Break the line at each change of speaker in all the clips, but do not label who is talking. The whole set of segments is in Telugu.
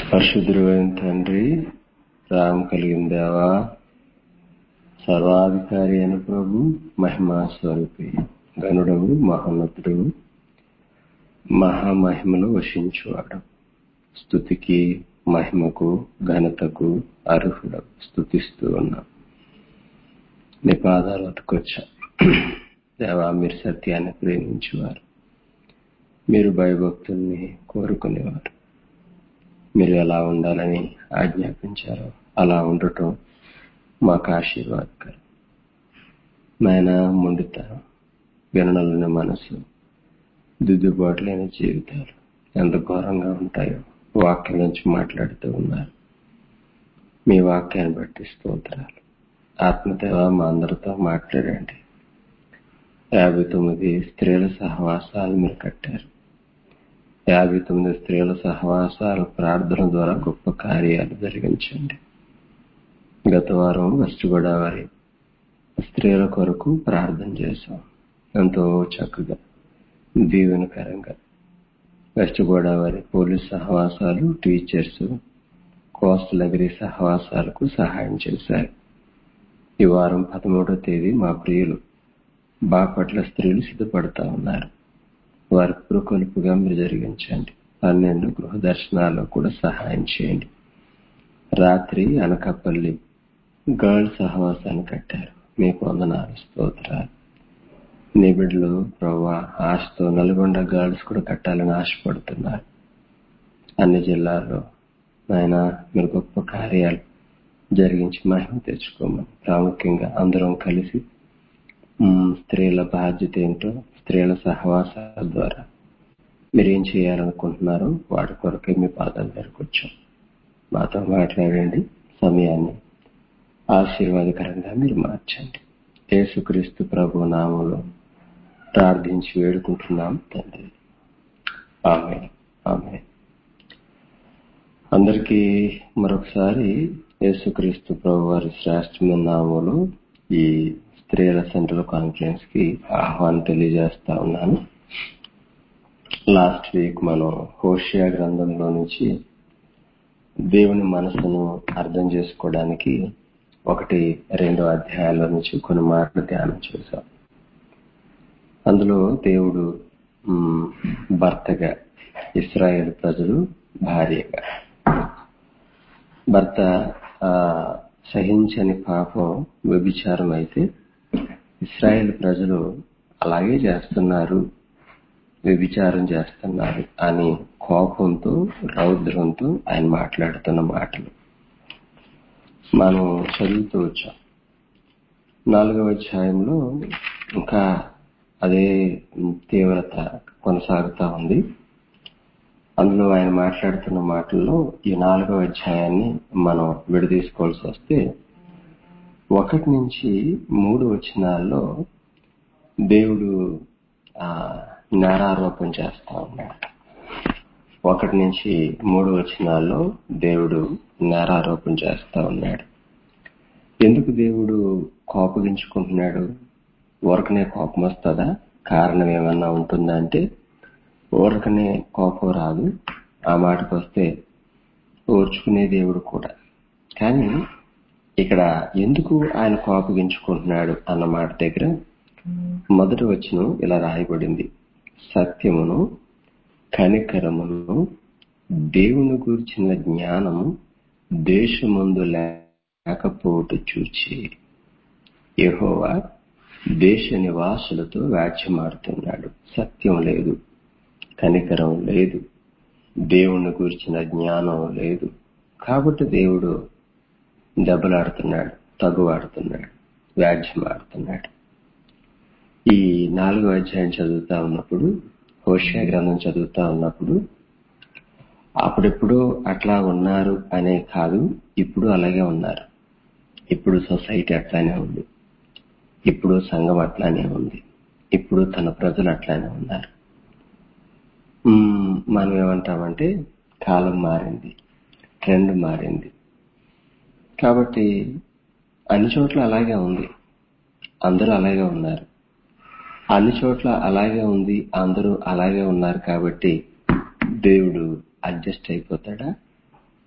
పరిశుద్ధుడైన తండ్రి రామ్ కలిగిన దేవా సర్వాధికారి అయిన ప్రభు మహిమా స్వరూపి గనుడవు మహోన్నతుడు మహామహిమను వశించువాడు స్థుతికి మహిమకు ఘనతకు అర్హుడు స్థుతిస్తూ ఉన్నాం నీ పాదాలు అతుకొచ్చా దేవా మీరు సత్యాన్ని ప్రేమించేవారు మీరు భయభక్తుల్ని కోరుకునేవారు మీరు ఎలా ఉండాలని ఆజ్ఞాపించారో అలా ఉండటం మాకు ఆశీర్వాదకరం నాయన మొండితనం వినడంలోని మనసు దిద్దుబాటు లేని జీవితాలు ఎంత ఘోరంగా ఉంటాయో వాక్యం నుంచి మాట్లాడుతూ ఉన్నారు మీ వాక్యాన్ని బట్టి స్తోత్రాలు ఆత్మదేవ మా అందరితో మాట్లాడండి యాభై తొమ్మిది స్త్రీల సహవాసాలు మీరు కట్టారు యాభై తొమ్మిది స్త్రీల సహవాసాల ప్రార్థన ద్వారా గొప్ప కార్యాలు జరిగించండి గత వారం వెస్ట్ గోదావరి స్త్రీల కొరకు ప్రార్థన చేశాం ఎంతో చక్కగా దీవెనకరంగా వెస్ట్ గోదావరి పోలీస్ సహవాసాలు టీచర్స్ కోస్టల్ అగ్రి సహవాసాలకు సహాయం చేశారు ఈ వారం పదమూడో తేదీ మా ప్రియులు బాపట్ల స్త్రీలు సిద్ధపడతా ఉన్నారు వారి పురుకొలుపుగా మీరు జరిగించండి పన్నెండు గృహ దర్శనాల్లో కూడా సహాయం చేయండి రాత్రి అనకాపల్లి గర్ల్స్ సహవాసాన్ని కట్టారు మీకు వందనాలు స్తోత్రాలు నీ బిడ్డలు ప్రభా ఆశతో నల్గొండ గర్ల్స్ కూడా కట్టాలని ఆశపడుతున్నారు అన్ని జిల్లాల్లో ఆయన మీరు గొప్ప కార్యాలు జరిగించి మహిమ తెచ్చుకోమని ప్రాముఖ్యంగా అందరం కలిసి స్త్రీల బాధ్యత ఏంటో స్త్రీల సహవాసాల ద్వారా మీరేం చేయాలనుకుంటున్నారో వాటి కొరకే మీ పాదాల దగ్గరకు వచ్చాం మాతో మాట్లాడండి సమయాన్ని ఆశీర్వాదకరంగా మీరు మార్చండి యేసుక్రీస్తు ప్రభు నామంలో ప్రార్థించి వేడుకుంటున్నాం తండ్రి ఆమె ఆమె అందరికీ మరొకసారి యేసుక్రీస్తు ప్రభు వారి శ్రేష్టమైన నామంలో ఈ స్త్రీల సెంట్రల్ కాన్ఫరెన్స్ కి ఆహ్వానం తెలియజేస్తా ఉన్నాను లాస్ట్ వీక్ మనం హోషియా గ్రంథంలో నుంచి దేవుని మనసును అర్థం చేసుకోవడానికి ఒకటి రెండో అధ్యాయాల నుంచి కొన్ని మాటలు ధ్యానం చేశాం అందులో దేవుడు భర్తగా ఇస్రాయేల్ ప్రజలు భార్యగా భర్త సహించని పాపం వ్యభిచారం అయితే ఇస్రాయేల్ ప్రజలు అలాగే చేస్తున్నారు వ్యభిచారం చేస్తున్నారు అని కోపంతో రౌద్రంతో ఆయన మాట్లాడుతున్న మాటలు మనం చదువుతూ వచ్చాం నాలుగవ అధ్యాయంలో ఇంకా అదే తీవ్రత కొనసాగుతా ఉంది అందులో ఆయన మాట్లాడుతున్న మాటల్లో ఈ నాలుగవ అధ్యాయాన్ని మనం విడదీసుకోవాల్సి వస్తే ఒకటి నుంచి మూడు వచనాల్లో దేవుడు నేరారోపణ చేస్తా ఉన్నాడు ఒకటి నుంచి మూడు వచనాల్లో దేవుడు నేరారోపణ చేస్తా ఉన్నాడు ఎందుకు దేవుడు కోపగించుకుంటున్నాడు ఊరకనే కోపం వస్తుందా కారణం ఏమన్నా ఉంటుందా అంటే ఊరకనే కోపం రాదు ఆ మాటకు వస్తే ఓర్చుకునే దేవుడు కూడా కానీ ఇక్కడ ఎందుకు ఆయన కోపగించుకుంటున్నాడు అన్న మాట దగ్గర మొదటి వచ్చిన ఇలా రాయబడింది సత్యమును కనికరమును దేవుని గురించిన జ్ఞానము దేశమందు లేకపోవట చూచి యహోవా దేశ నివాసులతో వ్యాఖ్యమాడుతున్నాడు సత్యం లేదు కనికరం లేదు దేవుణ్ణి గురించిన జ్ఞానం లేదు కాబట్టి దేవుడు దెబ్బలాడుతున్నాడు తగువాడుతున్నాడు వ్యాజ్యమాడుతున్నాడు ఈ నాలుగో అధ్యాయం చదువుతా ఉన్నప్పుడు హోషియా గ్రంథం చదువుతా ఉన్నప్పుడు అప్పుడెప్పుడు అట్లా ఉన్నారు అనే కాదు ఇప్పుడు అలాగే ఉన్నారు ఇప్పుడు సొసైటీ అట్లానే ఉంది ఇప్పుడు సంఘం అట్లానే ఉంది ఇప్పుడు తన ప్రజలు అట్లానే ఉన్నారు మనం ఏమంటామంటే కాలం మారింది ట్రెండ్ మారింది కాబట్టి అన్ని చోట్ల అలాగే ఉంది అందరూ అలాగే ఉన్నారు అన్ని చోట్ల అలాగే ఉంది అందరూ అలాగే ఉన్నారు కాబట్టి దేవుడు అడ్జస్ట్ అయిపోతాడా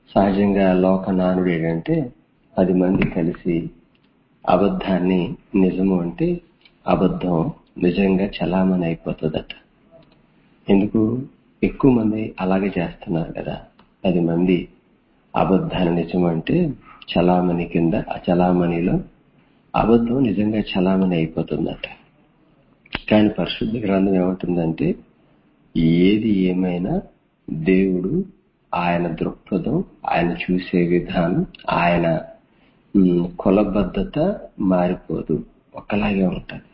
సహజంగా లోక నానుడు ఏంటంటే పది మంది కలిసి అబద్ధాన్ని నిజము అంటే అబద్ధం నిజంగా చలామణి అయిపోతుందట ఎందుకు ఎక్కువ మంది అలాగే చేస్తున్నారు కదా పది మంది అబద్ధాన్ని నిజం అంటే చలామణి కింద ఆ చలామణిలో అబద్ధం నిజంగా చలామణి అయిపోతుందట కానీ పరిశుద్ధ గ్రంథం ఏమంటుందంటే ఏది ఏమైనా దేవుడు ఆయన దృక్పథం ఆయన చూసే విధానం ఆయన ఉమ్, కులబద్ధత మారిపోదు ఒకలాగే ఉంటది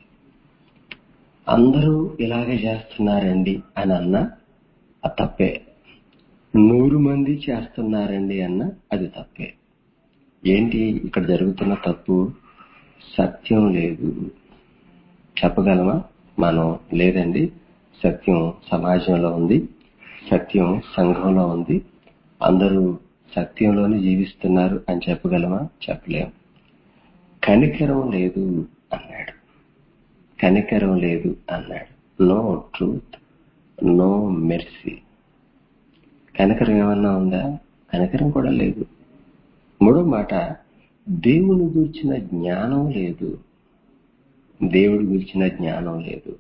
అందరూ ఇలాగే చేస్తున్నారండి అని అన్నా అది తప్పే నూరు మంది చేస్తున్నారండి అన్న అది తప్పే ఏంటి ఇక్కడ జరుగుతున్న తప్పు సత్యం లేదు చెప్పగలమా మనం లేదండి సత్యం సమాజంలో ఉంది సత్యం సంఘంలో ఉంది అందరూ సత్యంలోనే జీవిస్తున్నారు అని చెప్పగలమా చెప్పలేము కనికరం లేదు అన్నాడు కనికరం లేదు అన్నాడు నో ట్రూత్ నో మెర్సీ కనికరం ఏమన్నా ఉందా కనికరం కూడా లేదు మూడో మాట దేవుని గురించిన జ్ఞానం లేదు దేవుడి గురించిన జ్ఞానం లేదు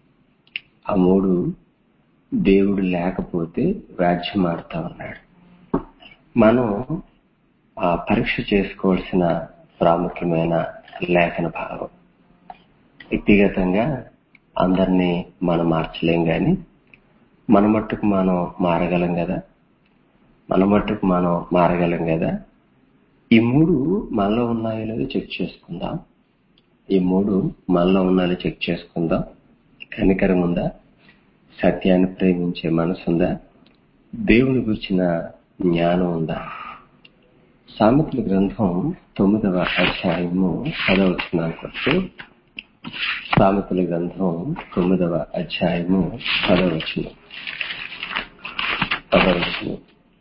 ఆ మూడు దేవుడు లేకపోతే వ్యాజ్యం ఆడుతా ఉన్నాడు మనం ఆ పరీక్ష చేసుకోవాల్సిన ప్రాముఖ్యమైన లేఖన భాగం వ్యక్తిగతంగా అందరినీ మనం మార్చలేం గాని మన మట్టుకు మనం మారగలం కదా మన మట్టుకు మనం మారగలం కదా ఈ మూడు మనలో ఉన్నాయో లేదో చెక్ చేసుకుందాం ఈ మూడు మనలో ఉన్నాయో చెక్ చేసుకుందాం కనికరం ఉందా సత్యాన్ని ప్రేమించే మనసు ఉందా దేవుని గురించిన జ్ఞానం ఉందా సామెతల గ్రంథం తొమ్మిదవ అధ్యాయము పదవచనానికి వస్తే సామెతల గ్రంథం తొమ్మిదవ అధ్యాయము పదవచనం పదవచనం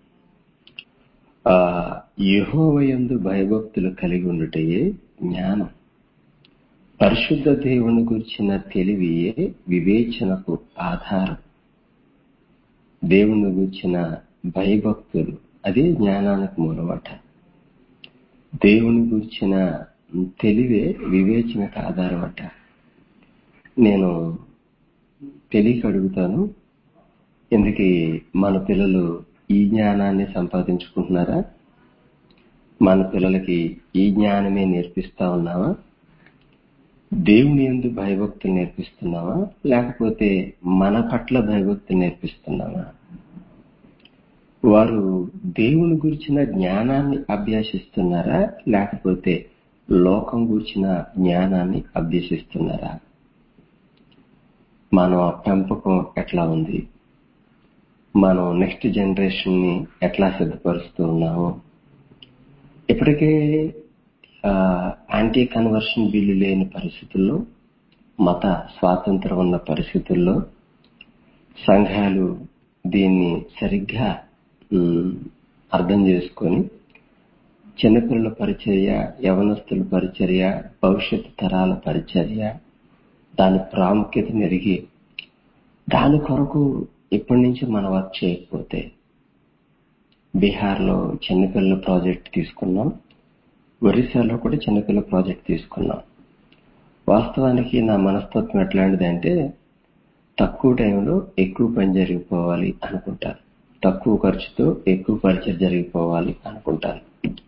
ఆ యహోవయందు భయభక్తులు కలిగి ఉండుటయే జ్ఞానం పరిశుద్ధ దేవుని గురించిన తెలివియే వివేచనకు ఆధారం దేవుని గురించిన భయభక్తులు అదే జ్ఞానానికి మూలమట దేవుని గురించిన తెలివే వివేచనకు ఆధారమట నేను తెలియక అడుగుతాను ఎందుకు మన పిల్లలు ఈ జ్ఞానాన్ని సంపాదించుకుంటున్నారా మన పిల్లలకి ఈ జ్ఞానమే నేర్పిస్తా ఉన్నావా దేవుని ఎందు భయభక్తులు నేర్పిస్తున్నావా లేకపోతే మన పట్ల భయభక్తులు నేర్పిస్తున్నావా వారు దేవుని గురించిన జ్ఞానాన్ని అభ్యసిస్తున్నారా లేకపోతే లోకం గురించిన జ్ఞానాన్ని అభ్యసిస్తున్నారా మనం పెంపకం ఎట్లా ఉంది మనం నెక్స్ట్ జనరేషన్ ని ఎట్లా సిద్ధపరుస్తూ ఉన్నాము ఇప్పటికే యాంటీ కన్వర్షన్ బిల్లు లేని పరిస్థితుల్లో మత స్వాతంత్రం ఉన్న పరిస్థితుల్లో సంఘాలు దీన్ని సరిగ్గా ఉమ్, అర్థం చేసుకొని చిన్నపిల్లల పరిచర్య యవనస్తుల పరిచర్య భవిష్యత్తు తరాల పరిచర్య దాని ప్రాముఖ్యత మెరిగి దాని కొరకు ఇప్పటి నుంచి మనం వర్క్ చేయకపోతే బీహార్లో చిన్నపిల్లల ప్రాజెక్ట్ తీసుకున్నాం ఒరిస్సాలో కూడా చిన్నపిల్లల ప్రాజెక్ట్ తీసుకున్నాం వాస్తవానికి నా మనస్తత్వం ఎట్లాంటిదంటే తక్కువ టైంలో ఎక్కువ పని జరిగిపోవాలి అనుకుంటాను తక్కువ ఖర్చుతో ఎక్కువ పరిచయం జరిగిపోవాలి అనుకుంటాను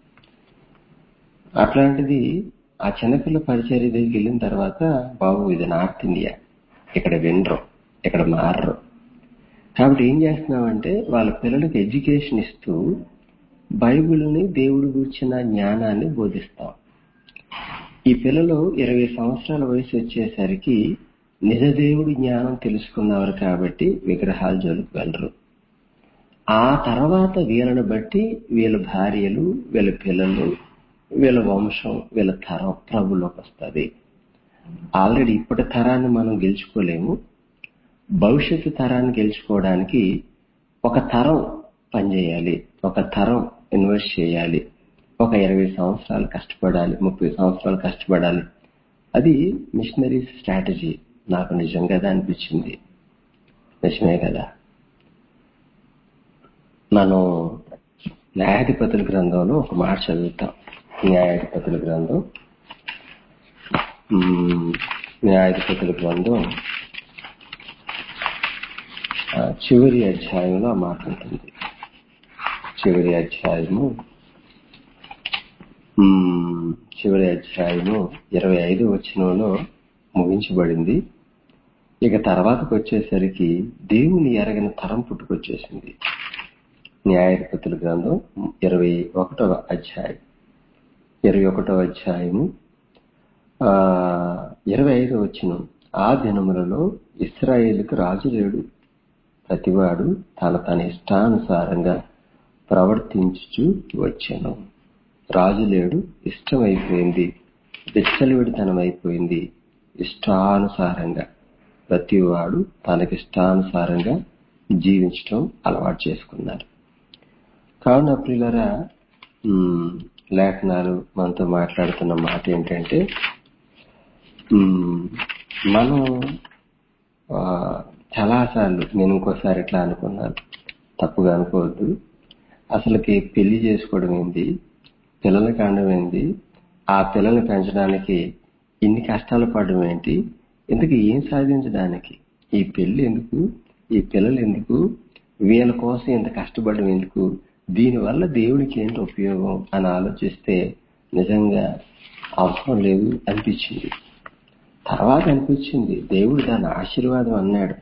అట్లాంటిది ఆ చిన్నపిల్ల పరిచర్య దగ్గరికి వెళ్ళిన తర్వాత బాబు ఇది నార్త్ ఇండియా ఇక్కడ వినరు ఇక్కడ మారరు కాబట్టి ఏం చేస్తున్నామంటే వాళ్ళ పిల్లలకి ఎడ్యుకేషన్ ఇస్తూ బైబిల్ని దేవుడి గురించిన జ్ఞానాన్ని బోధిస్తాం ఈ పిల్లలు ఇరవై సంవత్సరాల వయసు వచ్చేసరికి నిజ దేవుడి జ్ఞానం తెలుసుకున్నవారు కాబట్టి విగ్రహాల జోలికి వెళ్ళరు ఆ తర్వాత వీళ్ళని బట్టి వీళ్ళ భార్యలు వీళ్ళ పిల్లలు వీళ్ళ వంశం వీళ్ళ తరం ప్రభులోకి వస్తుంది ఆల్రెడీ ఇప్పటి తరాన్ని మనం గెలుచుకోలేము భవిష్యత్తు తరాన్ని గెలుచుకోవడానికి ఒక తరం పనిచేయాలి ఒక తరం ఇన్వెస్ట్ చేయాలి ఒక ఇరవై సంవత్సరాలు కష్టపడాలి ముప్పై సంవత్సరాలు కష్టపడాలి అది మిషనరీస్ స్ట్రాటజీ నాకు నిజంగా అనిపించింది నిజమే కదా మనం న్యాయాధిపతుల గ్రంథంలో ఒక మాట చదువుతాం న్యాయాధిపతుల గ్రంథం మ్మ్, న్యాయాధిపతుల గ్రంథం ఆ, చివరి అధ్యాయంలో ఆ మాట ఉంటుంది చివరి అధ్యాయము మ్మ్, చివరి అధ్యాయము ఇరవై ఐదు వచనంలో ముగించబడింది ఇక తర్వాతకు వచ్చేసరికి దేవుని ఎరగని తరం పుట్టుకొచ్చేసింది న్యాయాధిపతుల గ్రంథం ఇరవై ఒకటవ అధ్యాయం ఇరవై ఒకటవ అధ్యాయము ఆ, ఇరవై ఐదు వచ్చిన ఆ దినములలో ఇస్రాయేలుకు రాజు లేడు ప్రతివాడు తన తన ఇష్టానుసారంగా ప్రవర్తించుచు వచ్చాను రాజు లేడు ఇష్టమైపోయింది విచ్చలవిడితనం అయిపోయింది ఇష్టానుసారంగా ప్రతివాడు తనకిష్టానుసారంగా జీవించటం అలవాటు చేసుకున్నారు కావున ప్రియులరా మ్, లేఖనాలు మనతో మాట్లాడుతున్న మాట ఏంటంటే మ్, మనం ఆ, చాలాసార్లు నేను ఇంకోసారి ఇట్లా అనుకున్నాను తప్పుగా అనుకోవద్దు అసలుకి పెళ్లి చేసుకోవడం ఏంది పిల్లలు కాండం ఏంది ఆ పిల్లల్ని పెంచడానికి ఇన్ని కష్టాలు పడడం ఏంటి ఇందుకు ఏం సాధించడానికి ఈ పెళ్లి ఎందుకు ఈ పిల్లలు ఎందుకు వీళ్ళ కోసం ఇంత కష్టపడడం ఎందుకు దీనివల్ల దేవుడికి ఏంటి ఉపయోగం అని ఆలోచిస్తే నిజంగా అవసరం లేదు అనిపించింది తర్వాత అనిపించింది దేవుడు దాని ఆశీర్వాదం అన్నాడు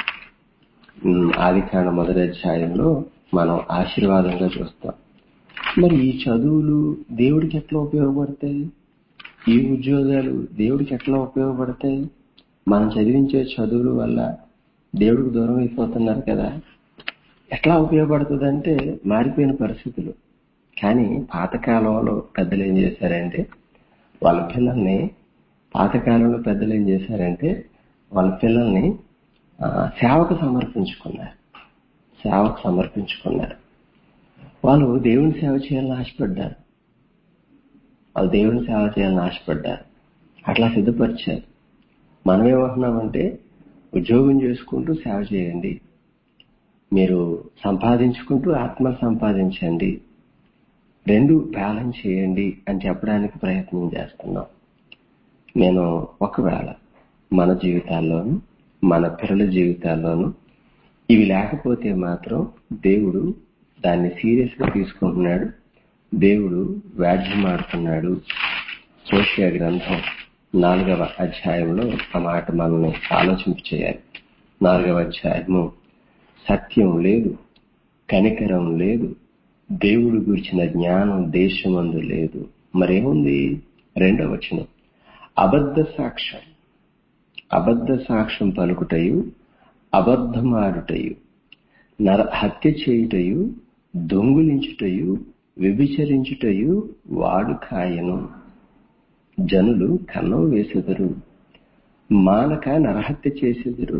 ఆది కాండ మొదటి అధ్యాయంలో మనం ఆశీర్వాదంగా చూస్తాం మరి ఈ చదువులు దేవుడికి ఎట్లా ఉపయోగపడతాయి ఈ ఉద్యోగాలు దేవుడికి ఎట్లా ఉపయోగపడతాయి మనం చదివించే చదువుల వల్ల దేవుడికి దూరం అయిపోతున్నారు కదా ఎట్లా ఉపయోగపడుతుంది అంటే మారిపోయిన పరిస్థితులు కానీ పాతకాలంలో పెద్దలు ఏం చేశారంటే వాళ్ళ పిల్లల్ని పాతకాలంలో పెద్దలు ఏం చేశారంటే వాళ్ళ పిల్లల్ని ఆ, సేవకు సమర్పించుకున్నారు సేవకు సమర్పించుకున్నారు వాళ్ళు దేవుని సేవ చేయాలని ఆశపడ్డారు వాళ్ళు దేవుని సేవ చేయాలని ఆశపడ్డారు అట్లా సిద్ధపరిచారు మనం ఏమంటున్నామంటే ఉద్యోగం చేసుకుంటూ సేవ చేయండి మీరు సంపాదించుకుంటూ ఆత్మ సంపాదించండి రెండు బ్యాలెన్స్ చేయండి అని చెప్పడానికి ప్రయత్నం చేస్తున్నాం నేను ఒకవేళ మన జీవితాల్లోనూ మన పిల్లల జీవితాల్లోనూ ఇవి లేకపోతే మాత్రం దేవుడు దాన్ని సీరియస్ గా తీసుకుంటున్నాడు దేవుడు వ్యాధ్యమాడుతున్నాడు సోషియా గ్రంథం నాలుగవ అధ్యాయంలో ఆ మాట మనల్ని ఆలోచింపు చేయాలి నాలుగవ అధ్యాయము సత్యం లేదు కనికరం లేదు దేవుడు గురించిన జ్ఞానం దేశమందు లేదు మరేముంది రెండవ వచనం అబద్ధ సాక్ష్యం అబద్ధ సాక్ష్యం పలుకుటయు అబద్ధమాడుటయు నర హత్య చేయుటయు దొంగులించుటయు వ్యభిచరించుటయు వాడు కాయను జనులు కన్నం వేసెదరు మానక నరహత్య చేసెదరు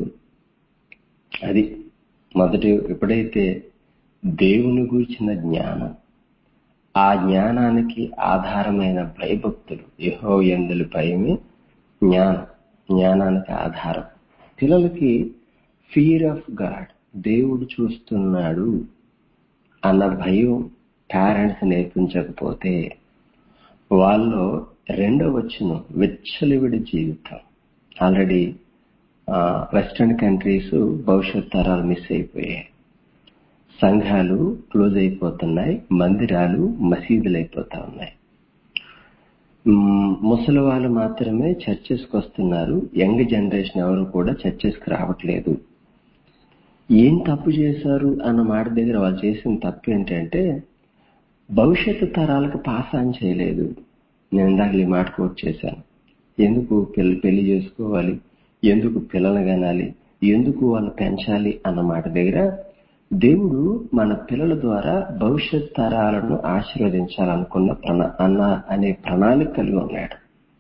అది మొదటి ఎప్పుడైతే దేవుని గూర్చిన జ్ఞానం ఆ జ్ఞానానికి ఆధారమైన భయభక్తులు యహో ఎందుల భయమే జ్ఞానం జ్ఞానానికి ఆధారం పిల్లలకి ఫియర్ ఆఫ్ గాడ్ దేవుడు చూస్తున్నాడు అన్న భయం పేరెంట్స్ నేర్పించకపోతే వాళ్ళలో రెండో వచ్చిన వెచ్చలివిడి జీవితం ఆల్రెడీ వెస్ట్రన్ కంట్రీస్ భవిష్యత్ తరాలు మిస్ అయిపోయాయి సంఘాలు క్లోజ్ అయిపోతున్నాయి మందిరాలు మసీదులు అయిపోతా ఉన్నాయి మ్మ్, ముసలి వాళ్ళు మాత్రమే చర్చెస్కి వస్తున్నారు యంగ్ జనరేషన్ ఎవరు కూడా చర్చెస్కి రావట్లేదు ఏం తప్పు చేశారు అన్న మాట దగ్గర వాళ్ళు చేసిన తప్పు ఏంటంటే భవిష్యత్తు తరాలకు పాస్ ఆన్ చేయలేదు నేను ఇందాక ఈ మాట కోట్ చేశాను ఎందుకు పెళ్లి పెళ్లి చేసుకోవాలి ఎందుకు పిల్లలు కనాలి ఎందుకు వాళ్ళు పెంచాలి అన్న మాట దగ్గర దేవుడు మన పిల్లల ద్వారా భవిష్యత్ తరాలను ఆశీర్వదించాలనుకున్న ప్రణా అన్న అనే ప్రణాళిక కలిగి ఉన్నాడు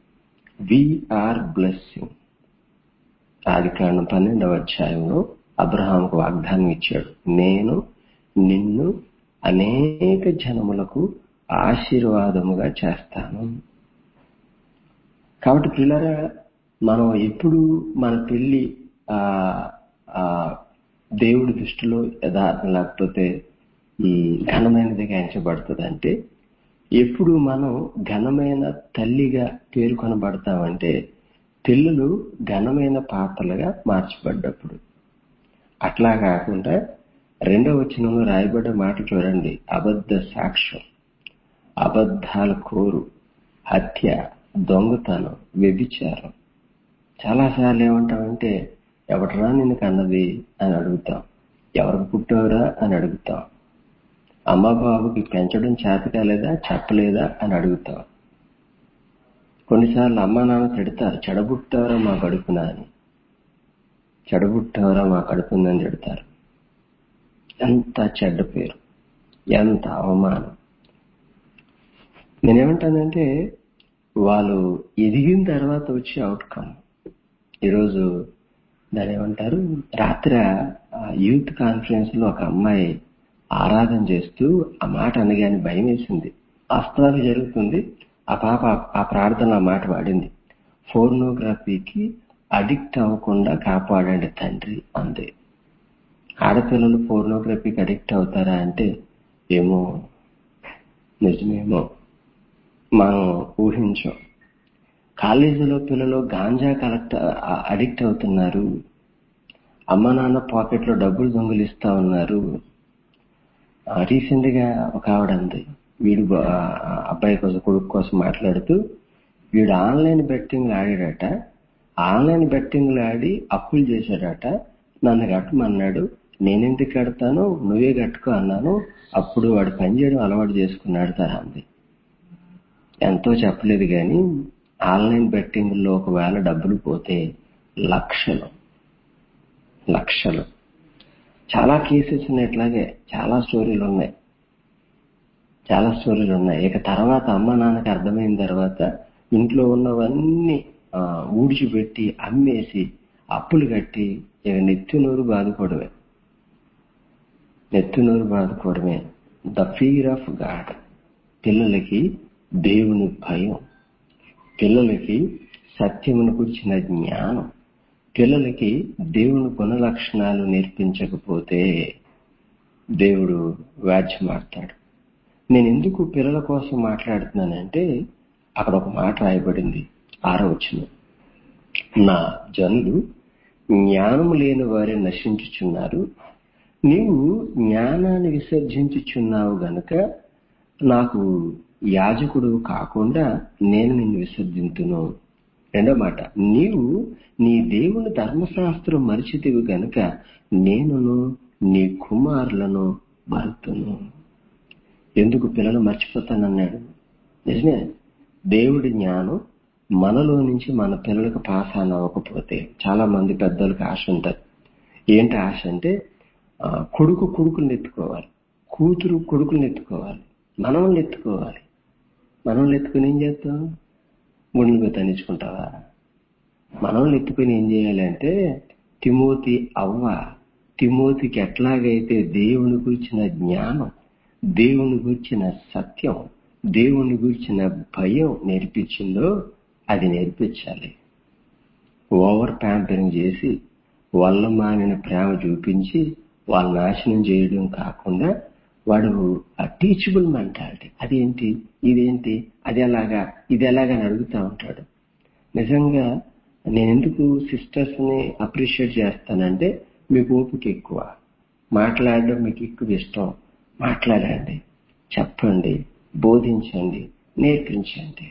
విఆర్ బ్లెస్సింగ్ ఆది కాండం పన్నెండవ అధ్యాయంలో అబ్రహాంకు వాగ్దానం ఇచ్చాడు నేను నిన్ను అనేక జనములకు ఆశీర్వాదముగా చేస్తాను కాబట్టి పిల్లరా మనం ఎప్పుడు మన పెళ్లి ఆ ఆ దేవుడి దృష్టిలో యథార్థం లేకపోతే ఉమ్, ఘనమైనదిగా ఎంచబడుతుంది అంటే ఎప్పుడు మనం ఘనమైన తల్లిగా పేర్కొనబడతామంటే పిల్లలు ఘనమైన పాత్రలుగా మార్చబడ్డప్పుడు అట్లా కాకుండా రెండవ వచనంలో రాయబడ్డ మాట చూడండి అబద్ధ సాక్ష్యం అబద్ధాల కోరు హత్య దొంగతనం వ్యభిచారం చాలాసార్లు ఏమంటామంటే ఎవడరా నిన్ను కన్నది అని అడుగుతాం ఎవరికి పుట్టావురా అని అడుగుతాం అమ్మ బాబుకి పెంచడం చేత కాలేదా చెప్పలేదా అని అడుగుతాం కొన్నిసార్లు అమ్మ నాన్న తిడతారు చెడబుట్టావరా మా కడుపున అని చెడబుట్టావరా మా కడుపుందని తిడతారు ఎంత చెడ్డ పేరు ఎంత అవమానం నేనేమంటానంటే వాళ్ళు ఎదిగిన తర్వాత వచ్చే అవుట్కమ్ ఈరోజు దాని ఏమంటారు రాత్రి యూత్ కాన్ఫరెన్స్ లో ఒక అమ్మాయి ఆరాధన చేస్తూ ఆ మాట అనగానే భయం వేసింది వాస్తవానికి జరుగుతుంది ఆ పాప ఆ ప్రార్థన ఆ మాట వాడింది ఫోర్నోగ్రఫీకి అడిక్ట్ అవ్వకుండా కాపాడండి తండ్రి అంది ఆడపిల్లలు ఫోర్నోగ్రఫీకి అడిక్ట్ అవుతారా అంటే ఏమో నిజమేమో మనం ఊహించాం కాలేజీలో పిల్లలు గాంజా కలెక్ట్ అడిక్ట్ అవుతున్నారు అమ్మ నాన్న పాకెట్ లో డబ్బులు దొంగిలిస్తా ఉన్నారు రీసెంట్ గా ఒక ఆవిడ అంది వీడు బ- ఆ అబ్బాయి కోసం కొడుకు కోసం మాట్లాడుతూ వీడు ఆన్లైన్ బెట్టింగ్ ఆడాడట ఆన్లైన్ బెట్టింగ్లు ఆడి అప్పులు చేశాడట నన్ను కట్టమన్నాడు నేనెందుకు కడతాను నువ్వే కట్టుకో అన్నాను అప్పుడు వాడు పని చేయడం అలవాటు చేసుకున్నాడు తరా అంది ఎంతో చెప్పలేదు కానీ ఆన్లైన్ బెట్టింగ్ లో ఒకవేళ డబ్బులు పోతే లక్షలు లక్షలు చాలా కేసెస్ ఉన్నాయి ఇట్లాగే చాలా స్టోరీలు ఉన్నాయి చాలా స్టోరీలు ఉన్నాయి ఇక తర్వాత అమ్మ నాన్నకి అర్థమైన తర్వాత ఇంట్లో ఉన్నవన్నీ ఆ, ఊడ్చిపెట్టి అమ్మేసి అప్పులు కట్టి ఇక నెత్తినూరు బాదుకోవడమే నెత్తినూరు బాదుకోవడమే ద ఫీర్ ఆఫ్ గాడ్ పిల్లలకి దేవుని భయం పిల్లలకి సత్యమును కూర్చిన జ్ఞానం పిల్లలకి దేవుని గుణ లక్షణాలు నేర్పించకపోతే దేవుడు వ్యాజ్యమాడతాడు నేను ఎందుకు పిల్లల కోసం మాట్లాడుతున్నానంటే అక్కడ ఒక మాట రాయబడింది ఆరో వచనం నా జనులు జ్ఞానము లేని వారే నశించుచున్నారు నీవు జ్ఞానాన్ని విసర్జించుచున్నావు గనుక నాకు యాజకుడు కాకుండా నేను నిన్ను విసర్జింతును రెండో మాట నీవు నీ దేవుని ధర్మశాస్త్రం మరిచితివి గనుక నేనును నీ కుమారులను మరుతును ఎందుకు పిల్లలు మర్చిపోతానన్నాడు నిజమే దేవుడి జ్ఞానం మనలో నుంచి మన పిల్లలకు పాస్ ఆన్ అవ్వకపోతే చాలా మంది పెద్దలకు ఆశ ఉంటుంది ఏంటి ఆశ అంటే ఆ, కొడుకు కొడుకుల్ని ఎత్తుకోవాలి కూతురు కొడుకుల్ని ఎత్తుకోవాలి మనల్ని ఎత్తుకోవాలి మనల్ని ఎత్తుకుని ఏం చేస్తాం గుండెలు తనించుకుంటావా మనల్ని ఎత్తుకుని ఏం చేయాలంటే తిమోతి అవ్వ తిమోతికి ఎట్లాగైతే దేవుని గురించిన జ్ఞానం దేవుని గురించిన సత్యం దేవుని గురించిన భయం నేర్పించిందో అది నేర్పించాలి ఓవర్ ప్యాంపరింగ్ చేసి వాళ్ళ మానిన ప్రేమ చూపించి వాళ్ళ నాశనం చేయడం కాకుండా వాడు టీచబుల్ మెంటాలిటీ అదేంటి ఇదేంటి అది ఎలాగా ఇది ఎలాగా అని అడుగుతా ఉంటాడు నిజంగా నేను ఎందుకు సిస్టర్స్ ని అప్రిషియేట్ చేస్తానంటే మీకు ఓపిక ఎక్కువ మాట్లాడడం మీకు ఎక్కువ ఇష్టం మాట్లాడండి చెప్పండి బోధించండి నేర్పించండి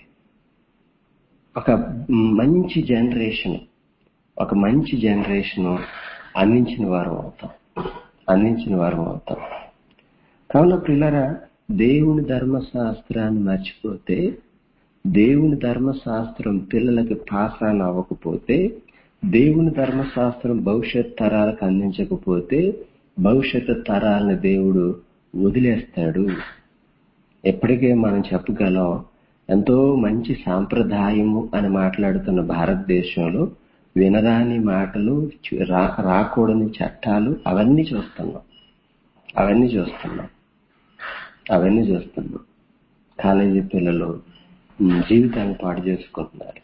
ఒక మంచి జనరేషన్ ఒక మంచి జనరేషన్ అందించిన వారం అవుతాం అందించిన వారం అవుతాం కావున పిల్లరా దేవుని ధర్మశాస్త్రాన్ని మర్చిపోతే దేవుని ధర్మశాస్త్రం పిల్లలకి పాసాన్ అవ్వకపోతే దేవుని ధర్మశాస్త్రం భవిష్యత్ తరాలకు అందించకపోతే భవిష్యత్తు తరాలను దేవుడు వదిలేస్తాడు ఎప్పటికే మనం చెప్పగలం ఎంతో మంచి సాంప్రదాయము అని మాట్లాడుతున్న భారతదేశంలో వినరాని మాటలు చు- రా- రాకూడని చట్టాలు అవన్నీ చూస్తున్నాం అవన్నీ చూస్తున్నాం అవన్నీ చూస్తున్నాం కాలేజీ పిల్లలు ఉమ్, జీవితాన్ని పాడు చేసుకుంటున్నారు